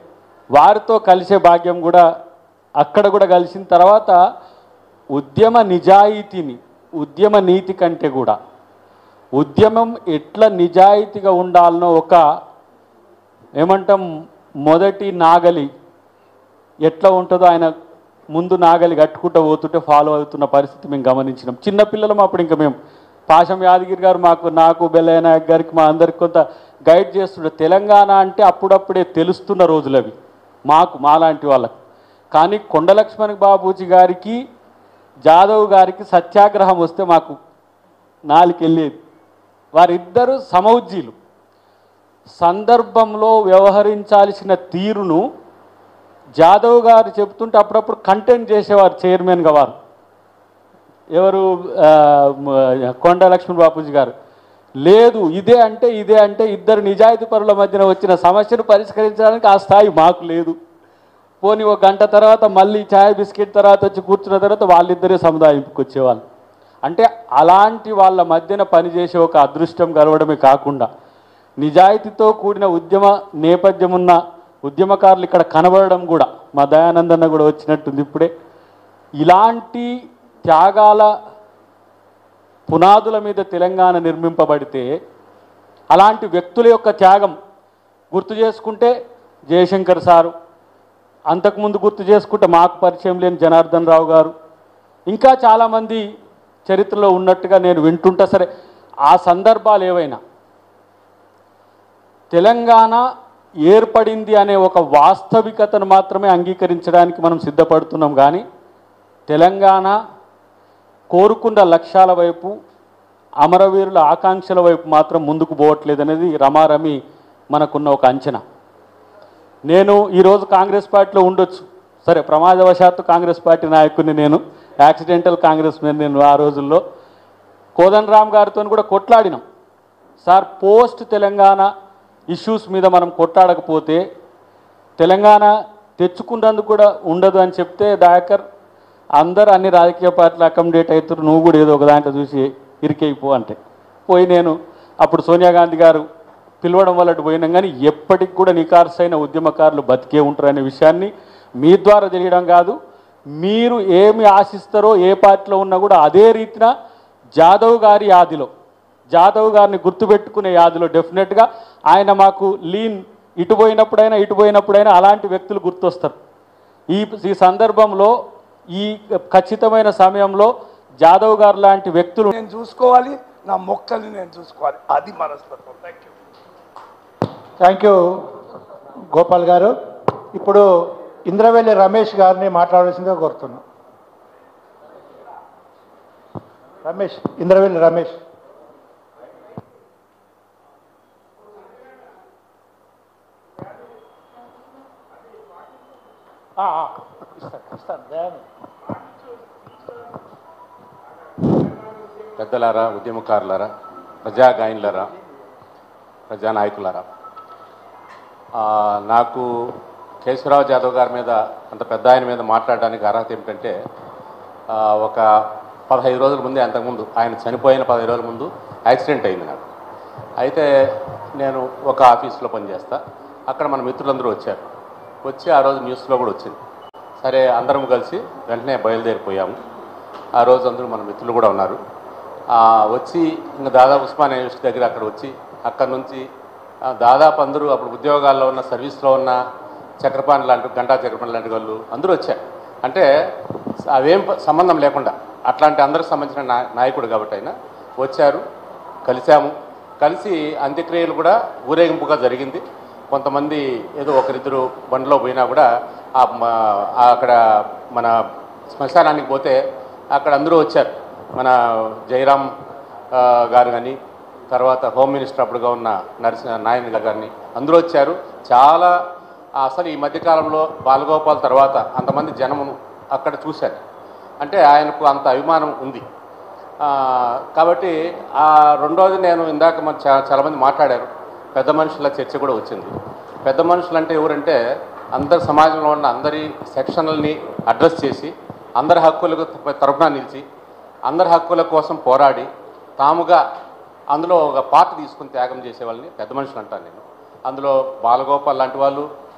వారితో కలిసే భాగ్యం కూడా అక్కడ కూడా కలిసిన తర్వాత ఉద్యమ నిజాయితీని ఉద్యమ నీతి కంటే కూడా ఉద్యమం ఎట్లా నిజాయితీగా ఉండాలనో ఒక ఏమంటాం మొదటి నాగలి ఎట్లా ఉంటుందో ఆయన ముందు నాగలి కట్టుకుంటూ పోతుంటే ఫాలో అవుతున్న పరిస్థితి మేము గమనించినాం చిన్నపిల్లలం అప్పుడు ఇంకా మేము పాశం యాదగిరి గారు మాకు నాకు బెల్లయ్య నాయక్ గారికి మా అందరికి కొంత గైడ్ చేస్తుండే తెలంగాణ అంటే అప్పుడప్పుడే తెలుస్తున్న రోజులు అవి మాకు మాలాంటి వాళ్ళకు కానీ కొండలక్ష్మణ్ బాబూజీ గారికి జాదవ్ గారికి సత్యాగ్రహం వస్తే మాకు నాలుకెళ్ళేది వారిద్దరూ సమౌజ్జీలు సందర్భంలో వ్యవహరించాల్సిన తీరును జాదవ్ గారు చెప్తుంటే అప్పుడప్పుడు కంటెంట్ చేసేవారు చైర్మన్గా వారు ఎవరు ఆ, మ- కొండ లక్ష్మణ్ బాపూజీ గారు లేదు ఇదే అంటే ఇదే అంటే ఇద్దరు నిజాయితీ పరుల మధ్యన వచ్చిన సమస్యను పరిష్కరించడానికి ఆ స్థాయి మాకు లేదు పోనీ ఒక గంట తర్వాత మళ్ళీ ఛాయ్ బిస్కెట్ తర్వాత వచ్చి కూర్చున్న తర్వాత వాళ్ళిద్దరే సముదాయింపుకి వచ్చేవాళ్ళు అంటే అలాంటి వాళ్ళ మధ్యన పనిచేసే ఒక అదృష్టం గలవడమే కాకుండా నిజాయితీతో కూడిన ఉద్యమ నేపథ్యం ఉన్న ఉద్యమకారులు ఇక్కడ కనబడడం కూడా మా దయానందన్న కూడా వచ్చినట్టుంది ఇప్పుడే ఇలాంటి త్యాగాల పునాదుల మీద తెలంగాణ నిర్మింపబడితే అలాంటి వ్యక్తుల యొక్క త్యాగం గుర్తు చేసుకుంటే జయశంకర్ సారు అంతకుముందు గుర్తు చేసుకుంటే మాకు పరిచయం లేని జనార్దన్ రావు గారు ఇంకా చాలామంది చరిత్రలో ఉన్నట్టుగా నేను వింటుంటా సరే ఆ సందర్భాలు ఏవైనా తెలంగాణ ఏర్పడింది అనే ఒక వాస్తవికతను మాత్రమే అంగీకరించడానికి మనం సిద్ధపడుతున్నాం కానీ తెలంగాణ కోరుకున్న లక్ష్యాల వైపు అమరవీరుల ఆకాంక్షల వైపు మాత్రం ముందుకు పోవట్లేదు అనేది రమారమి మనకున్న ఒక అంచనా నేను ఈరోజు కాంగ్రెస్ పార్టీలో ఉండొచ్చు సరే ప్రమాదవశాత్తు కాంగ్రెస్ పార్టీ నాయకుడిని నేను యాక్సిడెంటల్ కాంగ్రెస్ మ్యాన్ నేను ఆ రోజుల్లో కోదన్ రామ్ గారితో కూడా కొట్లాడినాం సార్ పోస్ట్ తెలంగాణ ఇష్యూస్ మీద మనం కొట్లాడకపోతే తెలంగాణ తెచ్చుకున్నందుకు కూడా ఉండదు అని చెప్తే దయాకర్ అందరు అన్ని రాజకీయ పార్టీలు అకామిడేట్ అవుతారు నువ్వు కూడా ఏదో ఒక దాంట్లో చూసి ఇరికైపో అంటే పోయి నేను అప్పుడు సోనియా గాంధీ గారు పిలవడం వల్ల అటు పోయినాం కానీ ఎప్పటికి కూడా నికార్సైన ఉద్యమకారులు బతికే ఉంటారు అనే విషయాన్ని మీ ద్వారా తెలియడం కాదు మీరు ఏమి ఆశిస్తారో ఏ పార్టీలో ఉన్నా కూడా అదే రీతిన జాదవ్ గారి యాదిలో జాదవ్ గారిని గుర్తుపెట్టుకునే యాదిలో డెఫినెట్గా ఆయన మాకు లీన్ ఇటు పోయినప్పుడైనా ఇటు పోయినప్పుడైనా అలాంటి వ్యక్తులు గుర్తొస్తారు ఈ ఈ సందర్భంలో ఈ ఖచ్చితమైన సమయంలో జాదవ్ గారు లాంటి వ్యక్తులు నేను చూసుకోవాలి నా మొక్కల్ని నేను చూసుకోవాలి అది మనస్తత్వం thank you thank you Gopal గారు ఇప్పుడు ఇంద్రవెల్లి రమేష్ గారిని మాట్లాడాల్సిందిగా కోరుతున్నాం రమేష్ ఇంద్రవెల్లి రమేష్ ఆ, ఆ, ఇస్తాను ఇస్తాను దయానంద్. పెద్దలారా ఉద్యమకారులారా ప్రజాగాయనులారా ప్రజానాయకులారా ఆ, నాకు కేశవరావు జాదవ్ గారి మీద అంత పెద్ద ఆయన మీద మాట్లాడడానికి అర్హత ఏమిటంటే ఆ, ఒక పదహైదు రోజుల ముందే అంతకుముందు ఆయన చనిపోయిన పదహైదు రోజుల ముందు యాక్సిడెంట్ అయింది నాకు అయితే నేను ఒక ఆఫీస్లో పనిచేస్తా అక్కడ మన మిత్రులందరూ వచ్చారు వచ్చి ఆ రోజు న్యూస్లో కూడా వచ్చింది సరే అందరం కలిసి వెంటనే బయలుదేరిపోయాము ఆ రోజు అందరూ మన మిత్రులు కూడా ఉన్నారు ఆ, వచ్చి ఇంకా దాదాపు ఉస్మానియా యూనివర్సిటీ దగ్గర అక్కడ వచ్చి అక్కడ నుంచి ఆ, దాదాపు అందరూ అప్పుడు ఉద్యోగాల్లో ఉన్న సర్వీస్లో ఉన్న చక్రపాణి లాంటి గంటా చక్రపాణి లాంటి వాళ్ళు అందరూ వచ్చారు అంటే అవేం ప- సంబంధం లేకుండా అట్లాంటి అందరికి సంబంధించిన నా- నాయకుడు కాబట్టి ఆయన వచ్చారు కలిశాము కలిసి అంత్యక్రియలు కూడా ఊరేగింపుగా జరిగింది కొంతమంది ఏదో ఒకరిద్దరు బండిలో పోయినా కూడా ఆ మ- ఆ అక్కడ మన శ్మశానానికి పోతే అక్కడ అందరూ వచ్చారు మన జయరాం ఆ, గారు కానీ తర్వాత హోమ్ మినిస్టర్ అప్పుడుగా ఉన్న నరసింహ నాయన్ గారిని అందరూ వచ్చారు చాలా అసలు ఈ మధ్యకాలంలో బాలగోపాల్ తర్వాత అంతమంది జనము అక్కడ చూశారు అంటే ఆయనకు అంత అభిమానం ఉంది ఆ, కాబట్టి ఆ రెండోది నేను ఇందాక మన చా చాలామంది మాట్లాడారు పెద్ద మనుషుల చర్చ కూడా వచ్చింది పెద్ద మనుషులు అంటే ఎవరంటే అందరి సమాజంలో ఉన్న అందరి సెక్షన్లని అడ్రస్ చేసి అందరి హక్కులకు తరపున నిలిచి అందరి హక్కుల కోసం పోరాడి తాముగా అందులో ఒక పార్ట్ తీసుకుని త్యాగం చేసే వాళ్ళని పెద్ద మనుషులు అంటాను నేను అందులో బాలగోపాల్ లాంటి వాళ్ళు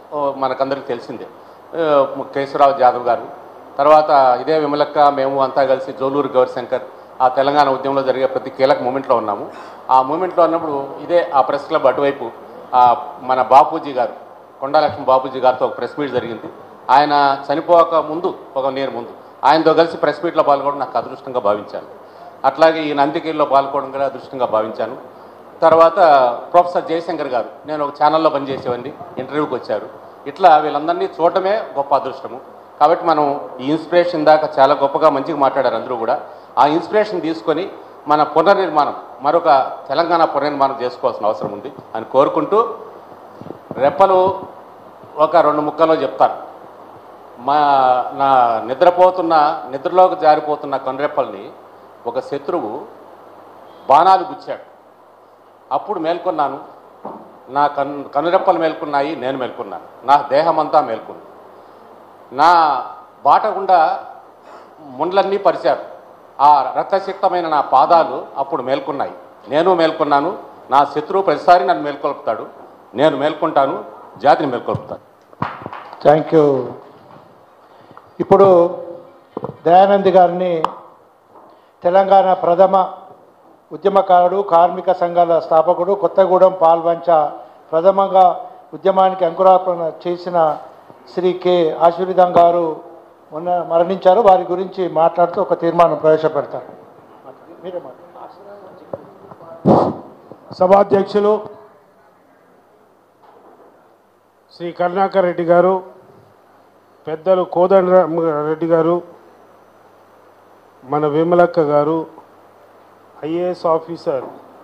ఓ, మనకందరికీ తెలిసిందే ఆ, కేశవరావు జాదవ్ గారు తర్వాత ఇదే విమలక్క మేము అంతా కలిసి జోలూరు గౌరీశంకర్ ఆ తెలంగాణ ఉద్యమంలో జరిగే ప్రతి కీలక మూమెంట్లో ఉన్నాము ఆ మూమెంట్లో ఉన్నప్పుడు ఇదే ఆ ప్రెస్ క్లబ్ అటువైపు ఆ, మన బాపూజీ గారు కొండాలక్ష్మి బాపూజీ గారితో ఒక ప్రెస్ మీట్ జరిగింది ఆయన చనిపోక ముందు ఒక నేను ముందు ఆయనతో కలిసి ప్రెస్ మీట్లో పాల్గొనడం నాకు అదృష్టంగా భావించాను అట్లాగే ఈ నందికిలో పాల్గొనడం కూడా అదృష్టంగా భావించాను తర్వాత ప్రొఫెసర్ జయశంకర్ గారు నేను ఒక ఛానల్లో పనిచేసేవాడిని ఇంటర్వ్యూకి వచ్చారు ఇట్లా వీళ్ళందరినీ చూడటమే గొప్ప అదృష్టము కాబట్టి మనం ఈ ఇన్స్పిరేషన్ దాకా చాలా గొప్పగా మంచిగా మాట్లాడారు అందరూ కూడా ఆ ఇన్స్పిరేషన్ తీసుకొని మన పునర్నిర్మాణం మరొక తెలంగాణ పునర్నిర్మాణం చేసుకోవాల్సిన అవసరం ఉంది అని కోరుకుంటూ రెప్పలు ఒక రెండు ముక్కలో చెప్తాను మా నా నిద్రపోతున్న నిద్రలోకి జారిపోతున్న కనురెప్పల్ని ఒక శత్రువు బాణాలు గుచ్చాడు అప్పుడు మేల్కొన్నాను నా కన్ కనురెప్పలు మేల్కొన్నాయి నేను మేల్కొన్నాను నా దేహమంతా మేల్కొంది నా బాట గుండా ముండ్లన్నీ పరిచారు ఆ రక్తసిక్తమైన నా పాదాలు అప్పుడు మేల్కొన్నాయి నేను మేల్కొన్నాను నా శత్రువు ప్రతిసారి నన్ను మేల్కొల్పుతాడు నేను మేల్కొంటాను జాతిని మేల్కొల్పుతాను థ్యాంక్ యూ ఇప్పుడు దయానంద్ గారిని తెలంగాణ ప్రథమ ఉద్యమకారుడు కార్మిక సంఘాల స్థాపకుడు కొత్తగూడెం పాల్వంచ ప్రథమంగా ఉద్యమానికి అంకురార్పణ చేసిన శ్రీ కె ఆశీర్విదం గారు మొన్న మరణించారు వారి గురించి మాట్లాడుతూ ఒక తీర్మానం ప్రవేశపెడతారు మీరే సభాధ్యక్షులు శ్రీ కరుణాకర్ రెడ్డి గారు పెద్దలు కోదండ రెడ్డి గారు మన విమలక్క గారు ఐఏఎస్ ఆఫీసర్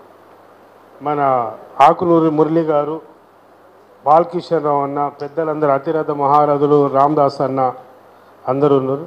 మన ఆకునూరి మురళి గారు బాలకిషన్ రావు అన్న పెద్దలందరూ అతిరథ మహారథులు రామదాస్ అన్న అందరూ ఉన్నారు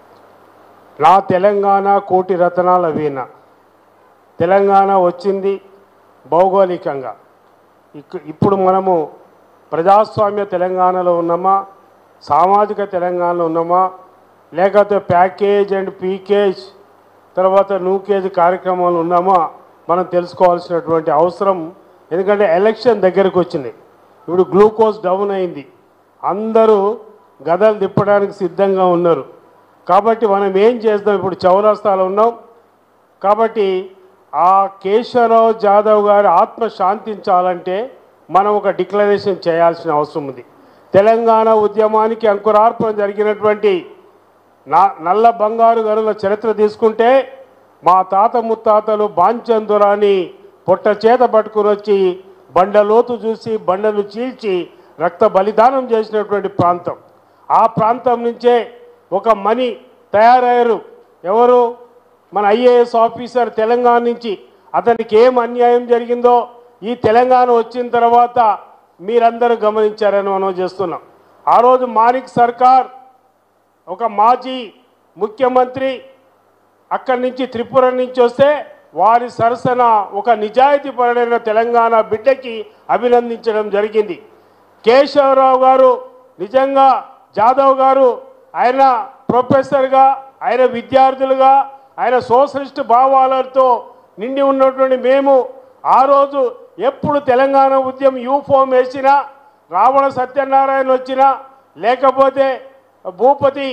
నా తెలంగాణ కోటి రతనాల వీణ తెలంగాణ వచ్చింది భౌగోళికంగా ఇక్- ఇప్పుడు మనము ప్రజాస్వామ్య తెలంగాణలో ఉన్నామా సామాజిక తెలంగాణలో ఉన్నామా లేకపోతే ప్యాకేజ్ అండ్ పీకేజ్ తర్వాత నూకేజ్ కార్యక్రమాలు ఉన్నామా మనం తెలుసుకోవాల్సినటువంటి అవసరం ఎందుకంటే ఎలక్షన్ దగ్గరకు వచ్చింది ఇప్పుడు గ్లూకోజ్ డౌన్ అయింది అందరూ గదలు తిప్పడానికి సిద్ధంగా ఉన్నారు కాబట్టి మనం ఏం చేద్దాం ఇప్పుడు చౌరస్తాలో ఉన్నాం కాబట్టి ఆ కేశవరావు జాదవ్ గారి ఆత్మ శాంతించాలంటే మనం ఒక డిక్లరేషన్ చేయాల్సిన అవసరం ఉంది తెలంగాణ ఉద్యమానికి అంకురార్పణ జరిగినటువంటి నా నల్ల బంగారు గనుల చరిత్ర తీసుకుంటే మా తాత ముత్తాతలు బాంచందురాని పొట్ట చేత పట్టుకుని వచ్చి బండలోతు చూసి బండను చీల్చి రక్త బలిదానం చేసినటువంటి ప్రాంతం ఆ ప్రాంతం నుంచే ఒక మణి తయారయ్యారు ఎవరు మన ఐఏఎస్ ఆఫీసర్ తెలంగాణ నుంచి అతనికి ఏం అన్యాయం జరిగిందో ఈ తెలంగాణ వచ్చిన తర్వాత మీరందరూ గమనించారని మనం చేస్తున్నాం ఆ రోజు మాణిక్ సర్కార్ ఒక మాజీ ముఖ్యమంత్రి అక్కడి నుంచి త్రిపుర నుంచి వస్తే వారి సరసన ఒక నిజాయితీ పరుడైన తెలంగాణ బిడ్డకి అభినందించడం జరిగింది కేశవరావు గారు నిజంగా జాదవ్ గారు ఆయన ప్రొఫెసర్గా ఆయన విద్యార్థులుగా ఆయన సోషలిస్ట్ భావాలతో నిండి ఉన్నటువంటి మేము ఆ రోజు ఎప్పుడు తెలంగాణ ఉద్యమం యూఫామ్ వేసినా రావణ సత్యనారాయణ వచ్చినా లేకపోతే భూపతి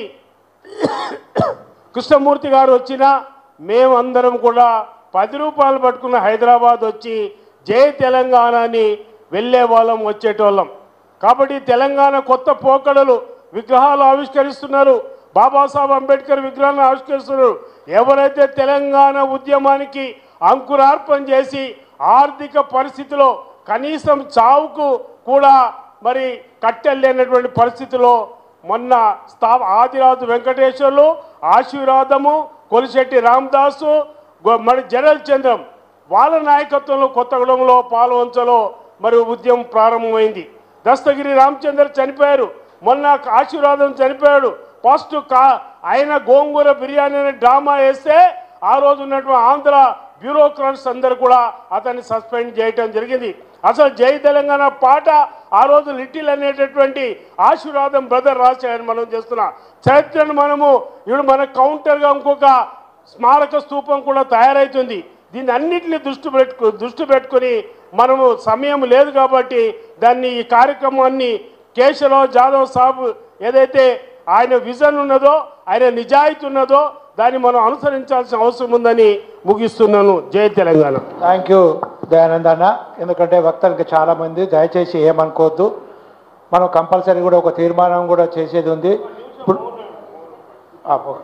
కృష్ణమూర్తి గారు వచ్చినా మేమందరం కూడా పది రూపాయలు పట్టుకున్న హైదరాబాద్ వచ్చి జై తెలంగాణ అని వెళ్ళే వాళ్ళం వచ్చేటోళ్ళం కాబట్టి తెలంగాణ కొత్త పోకడలు విగ్రహాలు ఆవిష్కరిస్తున్నారు బాబాసాహెబ్ అంబేద్కర్ విగ్రహాలను ఆవిష్కరిస్తున్నారు ఎవరైతే తెలంగాణ ఉద్యమానికి అంకురార్పణ చేసి ఆర్థిక పరిస్థితిలో కనీసం చావుకు కూడా మరి కట్టెళ్ళలేనటువంటి పరిస్థితిలో మొన్న స్థా ఆదిరాజు వెంకటేశ్వర్లు ఆశీర్వాదము కొలిశెట్టి రామదాసు గో- మరి జనరల్ చంద్రం వాళ్ళ నాయకత్వంలో కొత్తగూడెంలో పాలవంచలో మరి ఉద్యమం ప్రారంభమైంది దస్తగిరి రామచంద్ర చనిపోయారు మొన్న ఆశీర్వాదం చనిపోయాడు ఫస్ట్ కా ఆయన గోంగూర బిర్యానీ అనే డ్రామా వేస్తే ఆ రోజు ఉన్నటువంటి ఆంధ్ర బ్యూరోక్రాట్స్ అందరు కూడా అతన్ని సస్పెండ్ చేయటం జరిగింది అసలు జై తెలంగాణ పాట ఆ రోజు లిటిల్ అనేటటువంటి ఆశీర్వాదం బ్రదర్ రాశాయని మనం చేస్తున్నాం చరిత్రను మనము ఇప్పుడు మన కౌంటర్గా ఇంకొక స్మారక స్తూపం కూడా తయారవుతుంది దీన్ని అన్నింటినీ దృష్టి పెట్టుకు దృష్టి పెట్టుకొని మనము సమయం లేదు కాబట్టి దాన్ని ఈ కార్యక్రమాన్ని కేశవరావు జాదవ్ సాబ్ ఏదైతే ఆయన విజన్ ఉన్నదో ఆయన నిజాయితీ ఉన్నదో దాన్ని మనం అనుసరించాల్సిన అవసరం ఉందని ముగిస్తున్నాను జై తెలంగాణ థ్యాంక్ యూ దయానంద్ అన్న ఎందుకంటే వక్తలకి చాలా మంది దయచేసి ఏమనుకోవద్దు మనం కంపల్సరీ కూడా ఒక తీర్మానం కూడా చేసేది ఉంది ఇప్పుడు ఆ, ఓ-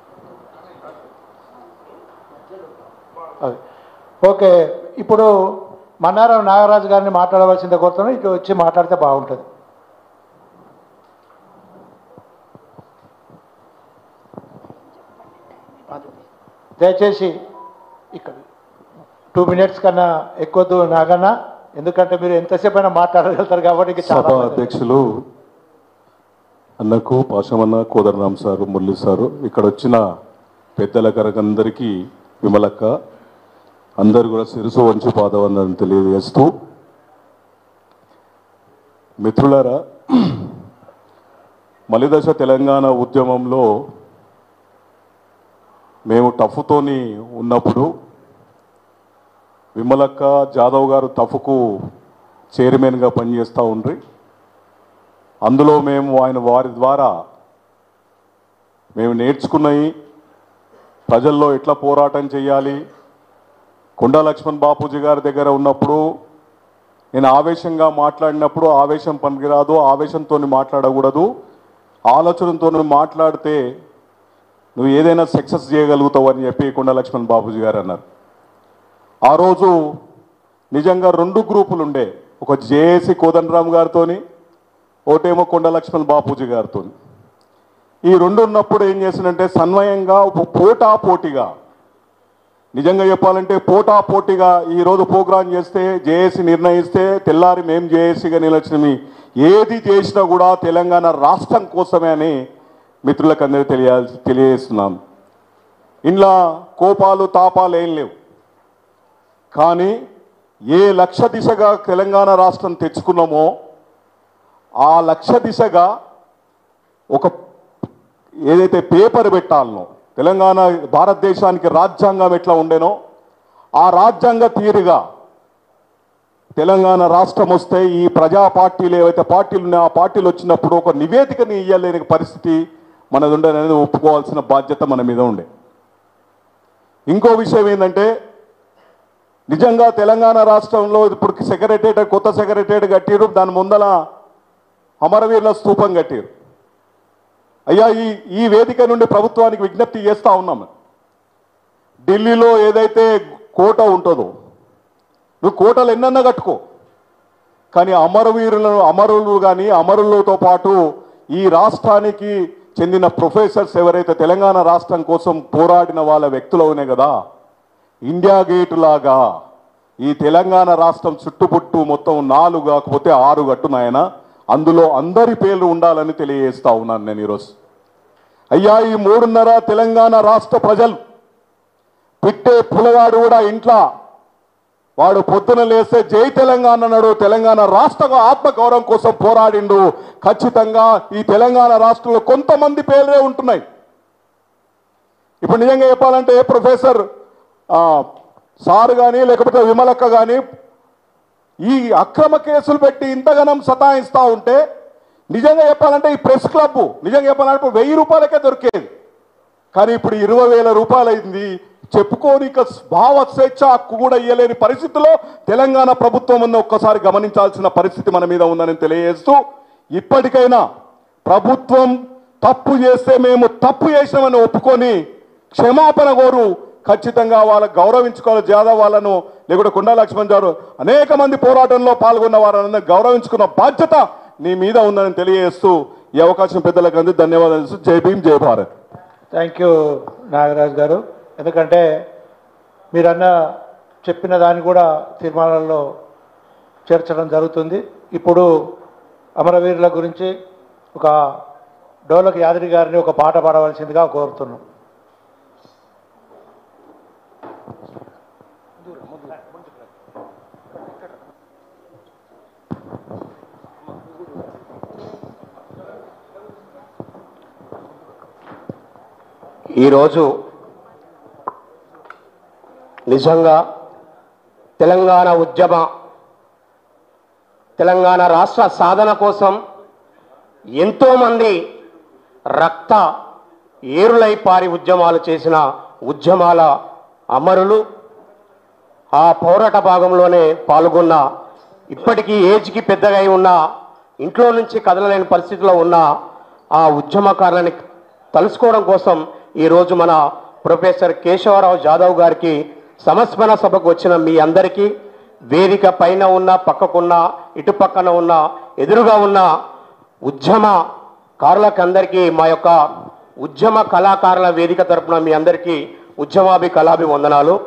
అది. ఓకే ఇప్పుడు మన్నారావు నాగరాజు గారిని మాట్లాడవలసిందే కోరుతున్నాను ఇటు వచ్చి మాట్లాడితే బాగుంటుంది దయచేసి ఇక్కడ టూ మినిట్స్ కన్నా ఎక్కువద్దు నాగన్న ఎందుకంటే మీరు ఎంతసేపు అయినా మాట్లాడగలుగుతారు కాబట్టి ఇంకా చాలా సభ మంది- అధ్యక్షులు అన్నకు పాశమన్న కోదరరామ్ సారు మురళి సారు ఇక్కడ వచ్చిన పెద్దలకరకందరికీ విమలక్క అందరు కూడా శిరసు వంచి పాదవందని తెలియజేస్తూ మిత్రులారా మలిదశ తెలంగాణ ఉద్యమంలో మేము టఫ్తోని ఉన్నప్పుడు విమలక్క జాదవ్ గారు టఫ్కు చైర్మన్గా పనిచేస్తూ ఉండ్రి అందులో మేము ఆయన వారి ద్వారా మేము నేర్చుకున్నవి ప్రజల్లో ఎట్లా పోరాటం చేయాలి కొండా లక్ష్మణ్ బాపూజీ గారి దగ్గర ఉన్నప్పుడు నేను ఆవేశంగా మాట్లాడినప్పుడు ఆవేశం పనికిరాదు ఆవేశంతో మాట్లాడకూడదు ఆలోచనతో మాట్లాడితే నువ్వు ఏదైనా సక్సెస్ చేయగలుగుతావు అని చెప్పి కొండా లక్ష్మణ్ బాపూజీ గారు అన్నారు ఆ రోజు నిజంగా రెండు గ్రూపులు ఉండే ఒక జేఏసీ కోదండరామ్ గారితోని ఒకటేమో కొండ లక్ష్మణ్ బాపూజీ గారితో ఈ రెండు ఉన్నప్పుడు ఏం చేసిందంటే సన్వయంగా ఒక పోటా పోటీగా నిజంగా చెప్పాలంటే పోటా పోటీగా ఈ రోజు ప్రోగ్రాం చేస్తే జేఏసీ నిర్ణయిస్తే తెల్లారి మేము జేఏసీగా నిలచినవి ఏది చేసినా కూడా తెలంగాణ రాష్ట్రం కోసమే అని మిత్రులకు అందరికీ తెలియాల్సి తెలియజేస్తున్నాం ఇంట్లో కోపాలు తాపాలు ఏం లేవు కానీ ఏ లక్ష్య దిశగా తెలంగాణ రాష్ట్రం తెచ్చుకున్నామో ఆ లక్ష్య దిశగా ఒక ఏదైతే పేపర్ పెట్టాలనో తెలంగాణ భారతదేశానికి రాజ్యాంగం ఎట్లా ఉండేనో ఆ రాజ్యాంగ తీరుగా తెలంగాణ రాష్ట్రం వస్తే ఈ ప్రజా పార్టీలు ఏవైతే పార్టీలు ఉన్నాయో ఆ పార్టీలు వచ్చినప్పుడు ఒక నివేదికని ఇయ్యలేని పరిస్థితి మనది ఉండేది ఒప్పుకోవాల్సిన బాధ్యత మన మీద ఉండే ఇంకో విషయం ఏంటంటే నిజంగా తెలంగాణ రాష్ట్రంలో ఇప్పుడు సెక్రటేరియట్ కొత్త సెక్రటేరియట్ కట్టిరు దాని ముందల అమరవీరుల స్తూపం కట్టారు అయ్యా ఈ ఈ వేదిక నుండి ప్రభుత్వానికి విజ్ఞప్తి చేస్తూ ఉన్నాం ఢిల్లీలో ఏదైతే కోట ఉంటుందో నువ్వు కోటలు ఎన్నన్నా కట్టుకో కానీ అమరవీరులను అమరులు కానీ అమరులతో పాటు ఈ రాష్ట్రానికి చెందిన ప్రొఫెసర్స్ ఎవరైతే తెలంగాణ రాష్ట్రం కోసం పోరాడిన వాళ్ళ వ్యక్తులవునే కదా ఇండియా గేట్ లాగా ఈ తెలంగాణ రాష్ట్రం చుట్టుపుట్టు మొత్తం నాలుగు కాకపోతే ఆరు గట్టునాయన అందులో అందరి పేర్లు ఉండాలని తెలియజేస్తా ఉన్నాను నేను ఈరోజు అయ్యా ఈ మూడున్నర తెలంగాణ రాష్ట్ర ప్రజలు పిట్టే పులగాడు కూడా ఇంట్లో వాడు పొద్దున లేస్తే జై తెలంగాణ అన్నాడు తెలంగాణ రాష్ట్ర ఆత్మగౌరవం కోసం పోరాడిండు ఖచ్చితంగా ఈ తెలంగాణ రాష్ట్రంలో కొంతమంది పేర్లే ఉంటున్నాయి ఇప్పుడు నిజంగా చెప్పాలంటే ప్రొఫెసర్ ఆ, సార్ కానీ లేకపోతే విమలక్క కానీ ఈ అక్రమ కేసులు పెట్టి ఇంతగానం సతాయిస్తూ ఉంటే నిజంగా చెప్పాలంటే ఈ ప్రెస్ క్లబ్ నిజంగా చెప్పాలంటే ఇప్పుడు వెయ్యి రూపాయలకే దొరికేది కానీ ఇప్పుడు ఇరవై వేల రూపాయలు అయింది చెప్పుకోనిక భావ స్వేచ్ఛ హక్కు కూడా ఇయ్యలేని పరిస్థితిలో తెలంగాణ ప్రభుత్వం ఉన్న ఒక్కసారి గమనించాల్సిన పరిస్థితి మన మీద ఉందని తెలియజేస్తూ ఇప్పటికైనా ప్రభుత్వం తప్పు చేస్తే మేము తప్పు చేసినామని ఒప్పుకొని క్షమాపణ కోరు ఖచ్చితంగా వాళ్ళ గౌరవించుకోవాలి జాదవ్ వాళ్ళను లేకుంటే కొండా లక్ష్మణ్ గారు అనేక మంది పోరాటంలో పాల్గొన్న వారందరూ గౌరవించుకున్న బాధ్యత నీ మీద ఉందని తెలియజేస్తూ ఈ అవకాశం పెద్దలకు అంది ధన్యవాదాలు తెలుసు. జై భీమ్ జై భారత్ థ్యాంక్ యూ నాగరాజ్ గారు ఎందుకంటే మీరన్న చెప్పిన దాన్ని కూడా తీర్మానాల్లో చేర్చడం జరుగుతుంది ఇప్పుడు అమరవీరుల గురించి ఒక డోలక్ యాదగిరి గారిని ఒక పాట పాడవలసిందిగా కోరుతున్నాం ఈరోజు నిజంగా తెలంగాణ ఉద్యమ తెలంగాణ రాష్ట్ర సాధన కోసం ఎంతోమంది రక్త ఏరులై పారి ఉద్యమాలు చేసిన ఉద్యమాల అమరులు ఆ పోరాట భాగంలోనే పాల్గొన్న ఇప్పటికీ ఏజ్కి పెద్దగా అయి ఉన్న ఇంట్లో నుంచి కదలలేని పరిస్థితిలో ఉన్న ఆ ఉద్యమకారులని తలుసుకోవడం కోసం ఈరోజు మన ప్రొఫెసర్ కేశవరావు జాదవ్ గారికి సంస్మరణ సభకు వచ్చిన మీ అందరికీ వేదిక పైన ఉన్న పక్కకున్న ఇటు పక్కన ఉన్న ఎదురుగా ఉన్న ఉద్యమ కారులకు అందరికీ మా యొక్క ఉద్యమ కళాకారుల వేదిక తరపున మీ అందరికీ ఉద్యమాభి కళాభి వందనాలు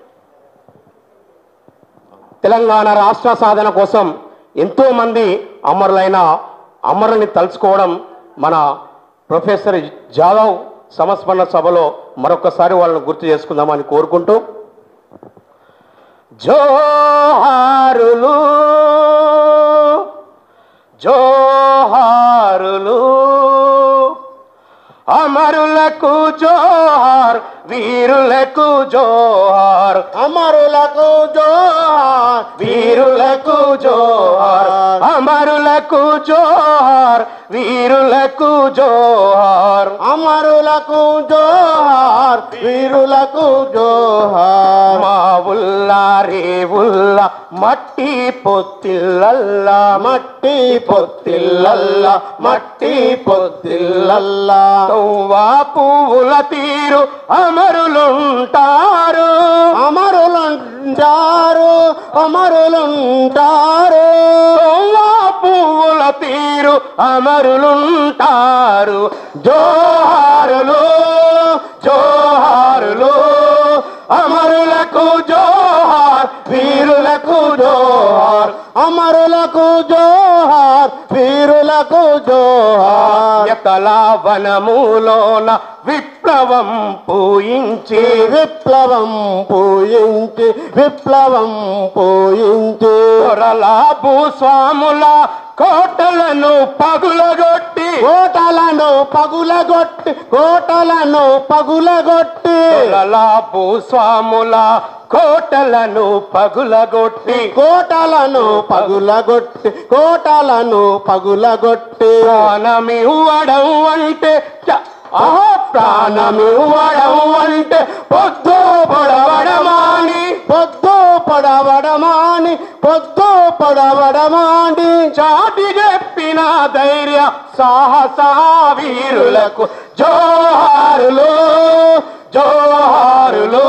తెలంగాణ రాష్ట్ర సాధన కోసం ఎంతో మంది అమరులైన అమరుని తలుచుకోవడం మన ప్రొఫెసర్ జాదవ్ సంస్మరణ సభలో మరొకసారి వాళ్ళని గుర్తు చేసుకుందామని కోరుకుంటూ జోహారులు జోహారులు అమరులకు జోహార్ వీరులకు జోహార్ అమరులకు జోహార్ వీరులకు జోహార్ అమరులకు జోహార్ వీరులకు జోహార్ అమరులకు జోహార్ వీరులకు జోహార్ మా ఉల్లా రే ఉల్లా మట్టి పొత్తిల్లల్లా మట్టి పొత్తిల్లల్లా మట్టి పొత్తిల్లల్లా తవ్వా పువ్వుల తీరు అమరులుంటారు అమరులుంటారు అమరులుంటారు తవ్వా పువ్వుల తీరు అమరులుంటారు జోహారులు జోహారులు అమరులకు జోహార్ వీరులకు జోహార్ అమరులకు జోహార్ వీరులకు జోహార్ ఎతలా వనములోన విప్లవం పూయించి విప్లవం పూయించి విప్లవం పూయించి కొరలా భూస్వాముల కోటలను పగులగొట్టి కోటలను పగులగొట్టి కోటలను పగులగొట్టి కొరలా భూస్వాముల కోటలను పగులగొట్టి కోటలను పగులగొట్టి కోటలను పగులగొట్టి ప్రాణమివ్వడం అంటే చ- ఆహా ప్రాణమివ్వడం అంటే పొద్దు పొడవడమాని పొద్దు పొడవడమాని పొద్దు పొడవడమాని చాటి చెప్పిన ధైర్య సాహస వీరులకు జోహారులు జోహారులు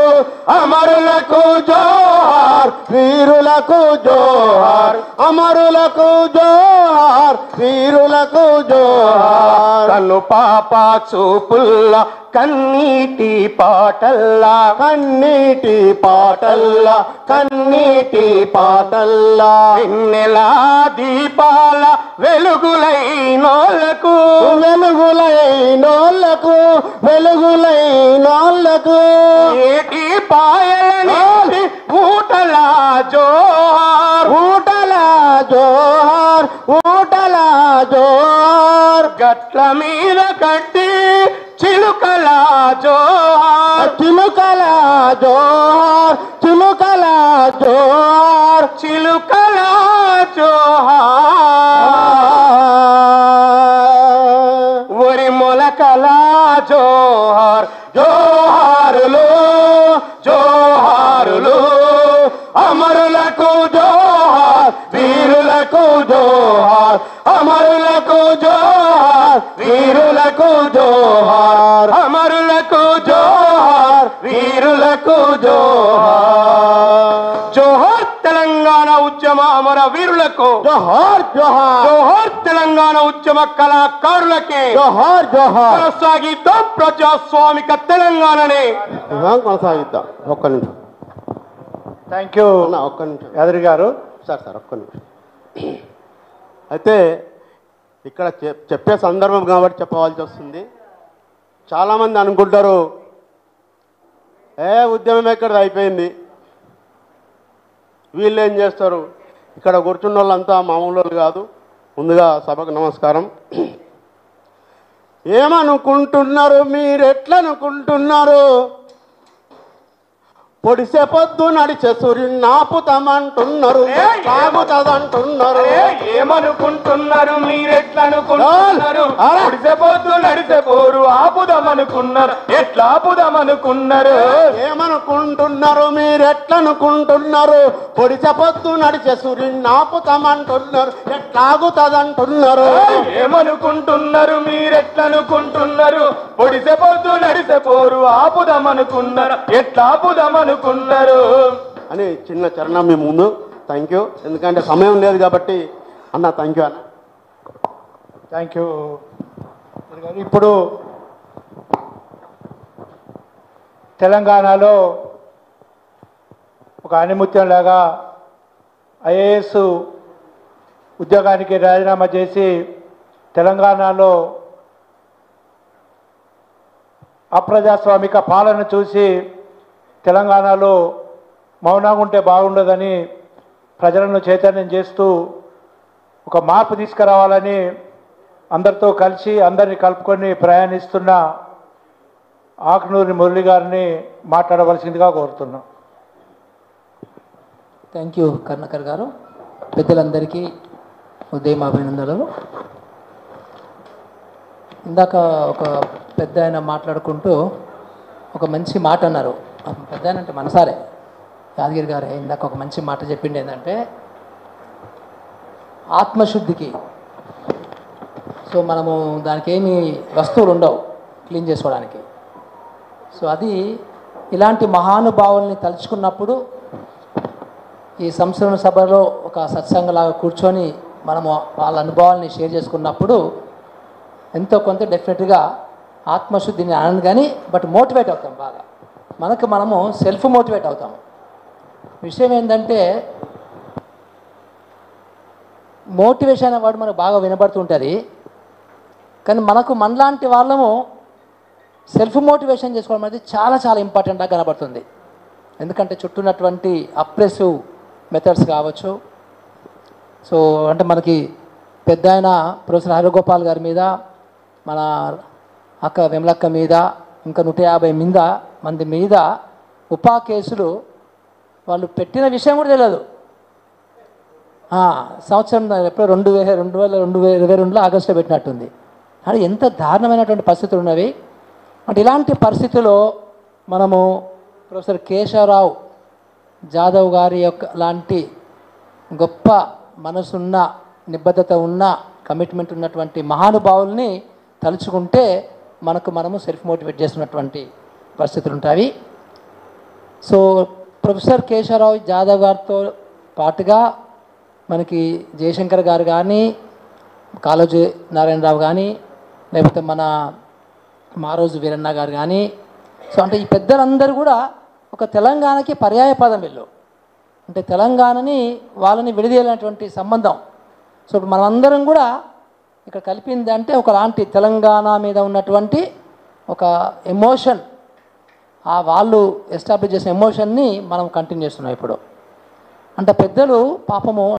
అమరులకు జోహార్ వీరులకు జోహార్ అమరులకు జోహార్ వీరులకు జోహార్ కన్ను పాప చూపుల్ల కన్నీటి పాటల్లా కన్నీటి పాటల్లా కన్నీటి పాటల్లా వెన్నెలా దీపాల వెలుగులైనోళ్లకు వెలుగులైనోళ్లకు వెలుగులైనోళ్లకు ఏటి పాయలని ఊటల జోహార్ ఊటల జోహార్ ఊటల జోహార్ గట్ల మీద కట్టి చిలుకల జోహార్ చిలుకల జోహార్ చిలుకల జోహార్ చిలుకల జోహార్ ఒరి మొలకల జోహార్ జోహారులు జోహారులు అమరులకు జోహార్ వీరులకు జోహార్ అమరులకు జోహార్ వీరులకు జోహార్ అమరులకు జోహార్ వీరులకు జోహార్ జోహార్ తెలంగాణ ఉద్యమ అమర వీరులకు జోహార్ జోహార్ జోహార్ తెలంగాణ ఉద్యమ కళాకారులకి జోహార్ జోహార్ కొనసాగిద్దాం ప్రజాస్వామిక తెలంగాణని కొనసాగిద్దాం ఒక్క నిమిషం థ్యాంక్ యూ ఒక్క నిమిషం యాదరి గారు సార్ సార్ ఒక్క నిమిషం అయితే ఇక్కడ చెప్- చెప్పే సందర్భం కాబట్టి చెప్పవలసి వస్తుంది చాలామంది అనుకుంటారు ఏ ఉద్యమం ఎక్కడ అయిపోయింది వీళ్ళు ఏం చేస్తారు ఇక్కడ కూర్చున్న వాళ్ళంతా మామూలు వాళ్ళు కాదు ముందుగా సభకు నమస్కారం ఏమనుకుంటున్నారు మీరు ఎట్లనుకుంటున్నారు పొడిసే పొద్దు నడిచే సూర్యున్నాపుతామంటున్నారు సాగుతదంటున్నారు ఏమనుకుంటున్నారు మీరెట్లనుకుంటున్నారు నడిసే పొద్దు నడిసే పోరు ఆపుదామనుకున్నారు ఎట్లా ఆపుదామనుకున్నారు ఏమనుకుంటున్నారు మీరెట్లనుకుంటున్నారు పొడిసే పొద్దు నడిచే సూర్యున్నాపుతామంటున్నారు ఎట్లాగుతదంటున్నారు ఏమనుకుంటున్నారు మీరెట్లనుకుంటున్నారు పొడిసే పొద్దు నడిసే పోరు ఆపుదామనుకున్నారు ఎట్లా ఆపుదామనుకున్నారు అని చిన్న చరణం మీ ముందు థ్యాంక్ యూ ఎందుకంటే సమయం లేదు కాబట్టి అన్న థ్యాంక్ యూ అన్న థ్యాంక్ యూ ఇప్పుడు తెలంగాణలో ఒక ఆనిముత్యంలాగా ఐఏఎస్ ఉద్యోగానికి రాజీనామా చేసి తెలంగాణలో అప్రజాస్వామిక పాలన చూసి తెలంగాణలో మౌనంగా ఉంటే బాగుండదని ప్రజలను చైతన్యం చేస్తూ ఒక మార్పు తీసుకురావాలని అందరితో కలిసి అందరినీ కలుపుకొని ప్రయాణిస్తున్న ఆకునూరి మురళి గారిని మాట్లాడవలసిందిగా కోరుతున్నాం థ్యాంక్ యూ కర్ణకర్ గారు పెద్దలందరికీ ఉదయం అభినందనలు ఇందాక ఒక పెద్ద ఆయన మాట్లాడుకుంటూ ఒక మంచి మాట అన్నారు ఆ పెద్ద ఆయన అంటే మనసారే యాదగిరి గారే ఇందాక ఒక మంచి మాట చెప్పింది ఏంటంటే ఆత్మశుద్ధికి సో మనము దానికి ఏమి వస్తువులు ఉండవు క్లీన్ చేసుకోవడానికి సో అది ఇలాంటి మహానుభావుల్ని తలుచుకున్నప్పుడు ఈ సంస్కరణ సభలో ఒక సత్సంగలాగా కూర్చొని మనము వాళ్ళ అనుభవాల్ని షేర్ చేసుకున్నప్పుడు ఎంతో కొంత డెఫినెట్గా ఆత్మశుద్ధిని అనను కానీ బట్ మోటివేట్ అవుతాం బాగా మనకు మనము సెల్ఫ్ మోటివేట్ అవుతాము విషయం ఏంటంటే మోటివేషన్ అనే వర్డ్ మనకు బాగా వినబడుతుంటుంది కానీ మనకు మనలాంటి వాళ్ళము సెల్ఫ్ మోటివేషన్ చేసుకోవడం అనేది చాలా చాలా ఇంపార్టెంట్గా కనబడుతుంది ఎందుకంటే చుట్టూన్నటువంటి అప్రెసివ్ మెథడ్స్ కావచ్చు సో అంటే మనకి పెద్ద ఆయన ప్రొఫెసర్ హరిగోపాల్ గారి మీద మన అక్క విమలక్క మీద ఇంకా నూట యాభై మీద మంది మీద ఉపా కేసులు వాళ్ళు పెట్టిన విషయం కూడా తెలియదు ఆ, సంవత్సరం ఎప్పుడో రెండు వేల రెండు వేల రెండు వేల ఇరవై రెండులో ఆగస్టులో పెట్టినట్టుంది అంటే ఎంత దారుణమైనటువంటి పరిస్థితులు ఉన్నవి అంటే ఇలాంటి పరిస్థితుల్లో మనము ప్రొఫెసర్ కేశవరావు జాదవ్ గారి యొక్క లాంటి గొప్ప మనసున్న నిబద్ధత ఉన్న కమిట్మెంట్ ఉన్నటువంటి మహానుభావుల్ని తలుచుకుంటే మనకు మనము సెల్ఫ్ మోటివేట్ చేస్తున్నటువంటి పరిస్థితులు ఉంటాయి సో ప్రొఫెసర్ కేశవరావు జాదవ్ గారితో పాటుగా మనకి జయశంకర్ గారు కానీ కాళోజీ నారాయణరావు కానీ లేకపోతే మన మారోజు వీరన్న గారు కానీ సో అంటే ఈ పెద్దలందరూ కూడా ఒక తెలంగాణకి పర్యాయ పదం వీళ్ళు అంటే తెలంగాణని వాళ్ళని విడదీయాలనేటువంటి సంబంధం సో ఇప్పుడు మనమందరం కూడా ఇక్కడ కలిపింది అంటే ఒకలాంటి తెలంగాణ మీద ఉన్నటువంటి ఒక ఎమోషన్ ఆ వాళ్ళు ఎస్టాబ్లిష్ చేసిన ఎమోషన్ని మనం కంటిన్యూ చేస్తున్నాం ఇప్పుడు అంటే పెద్దలు పాపము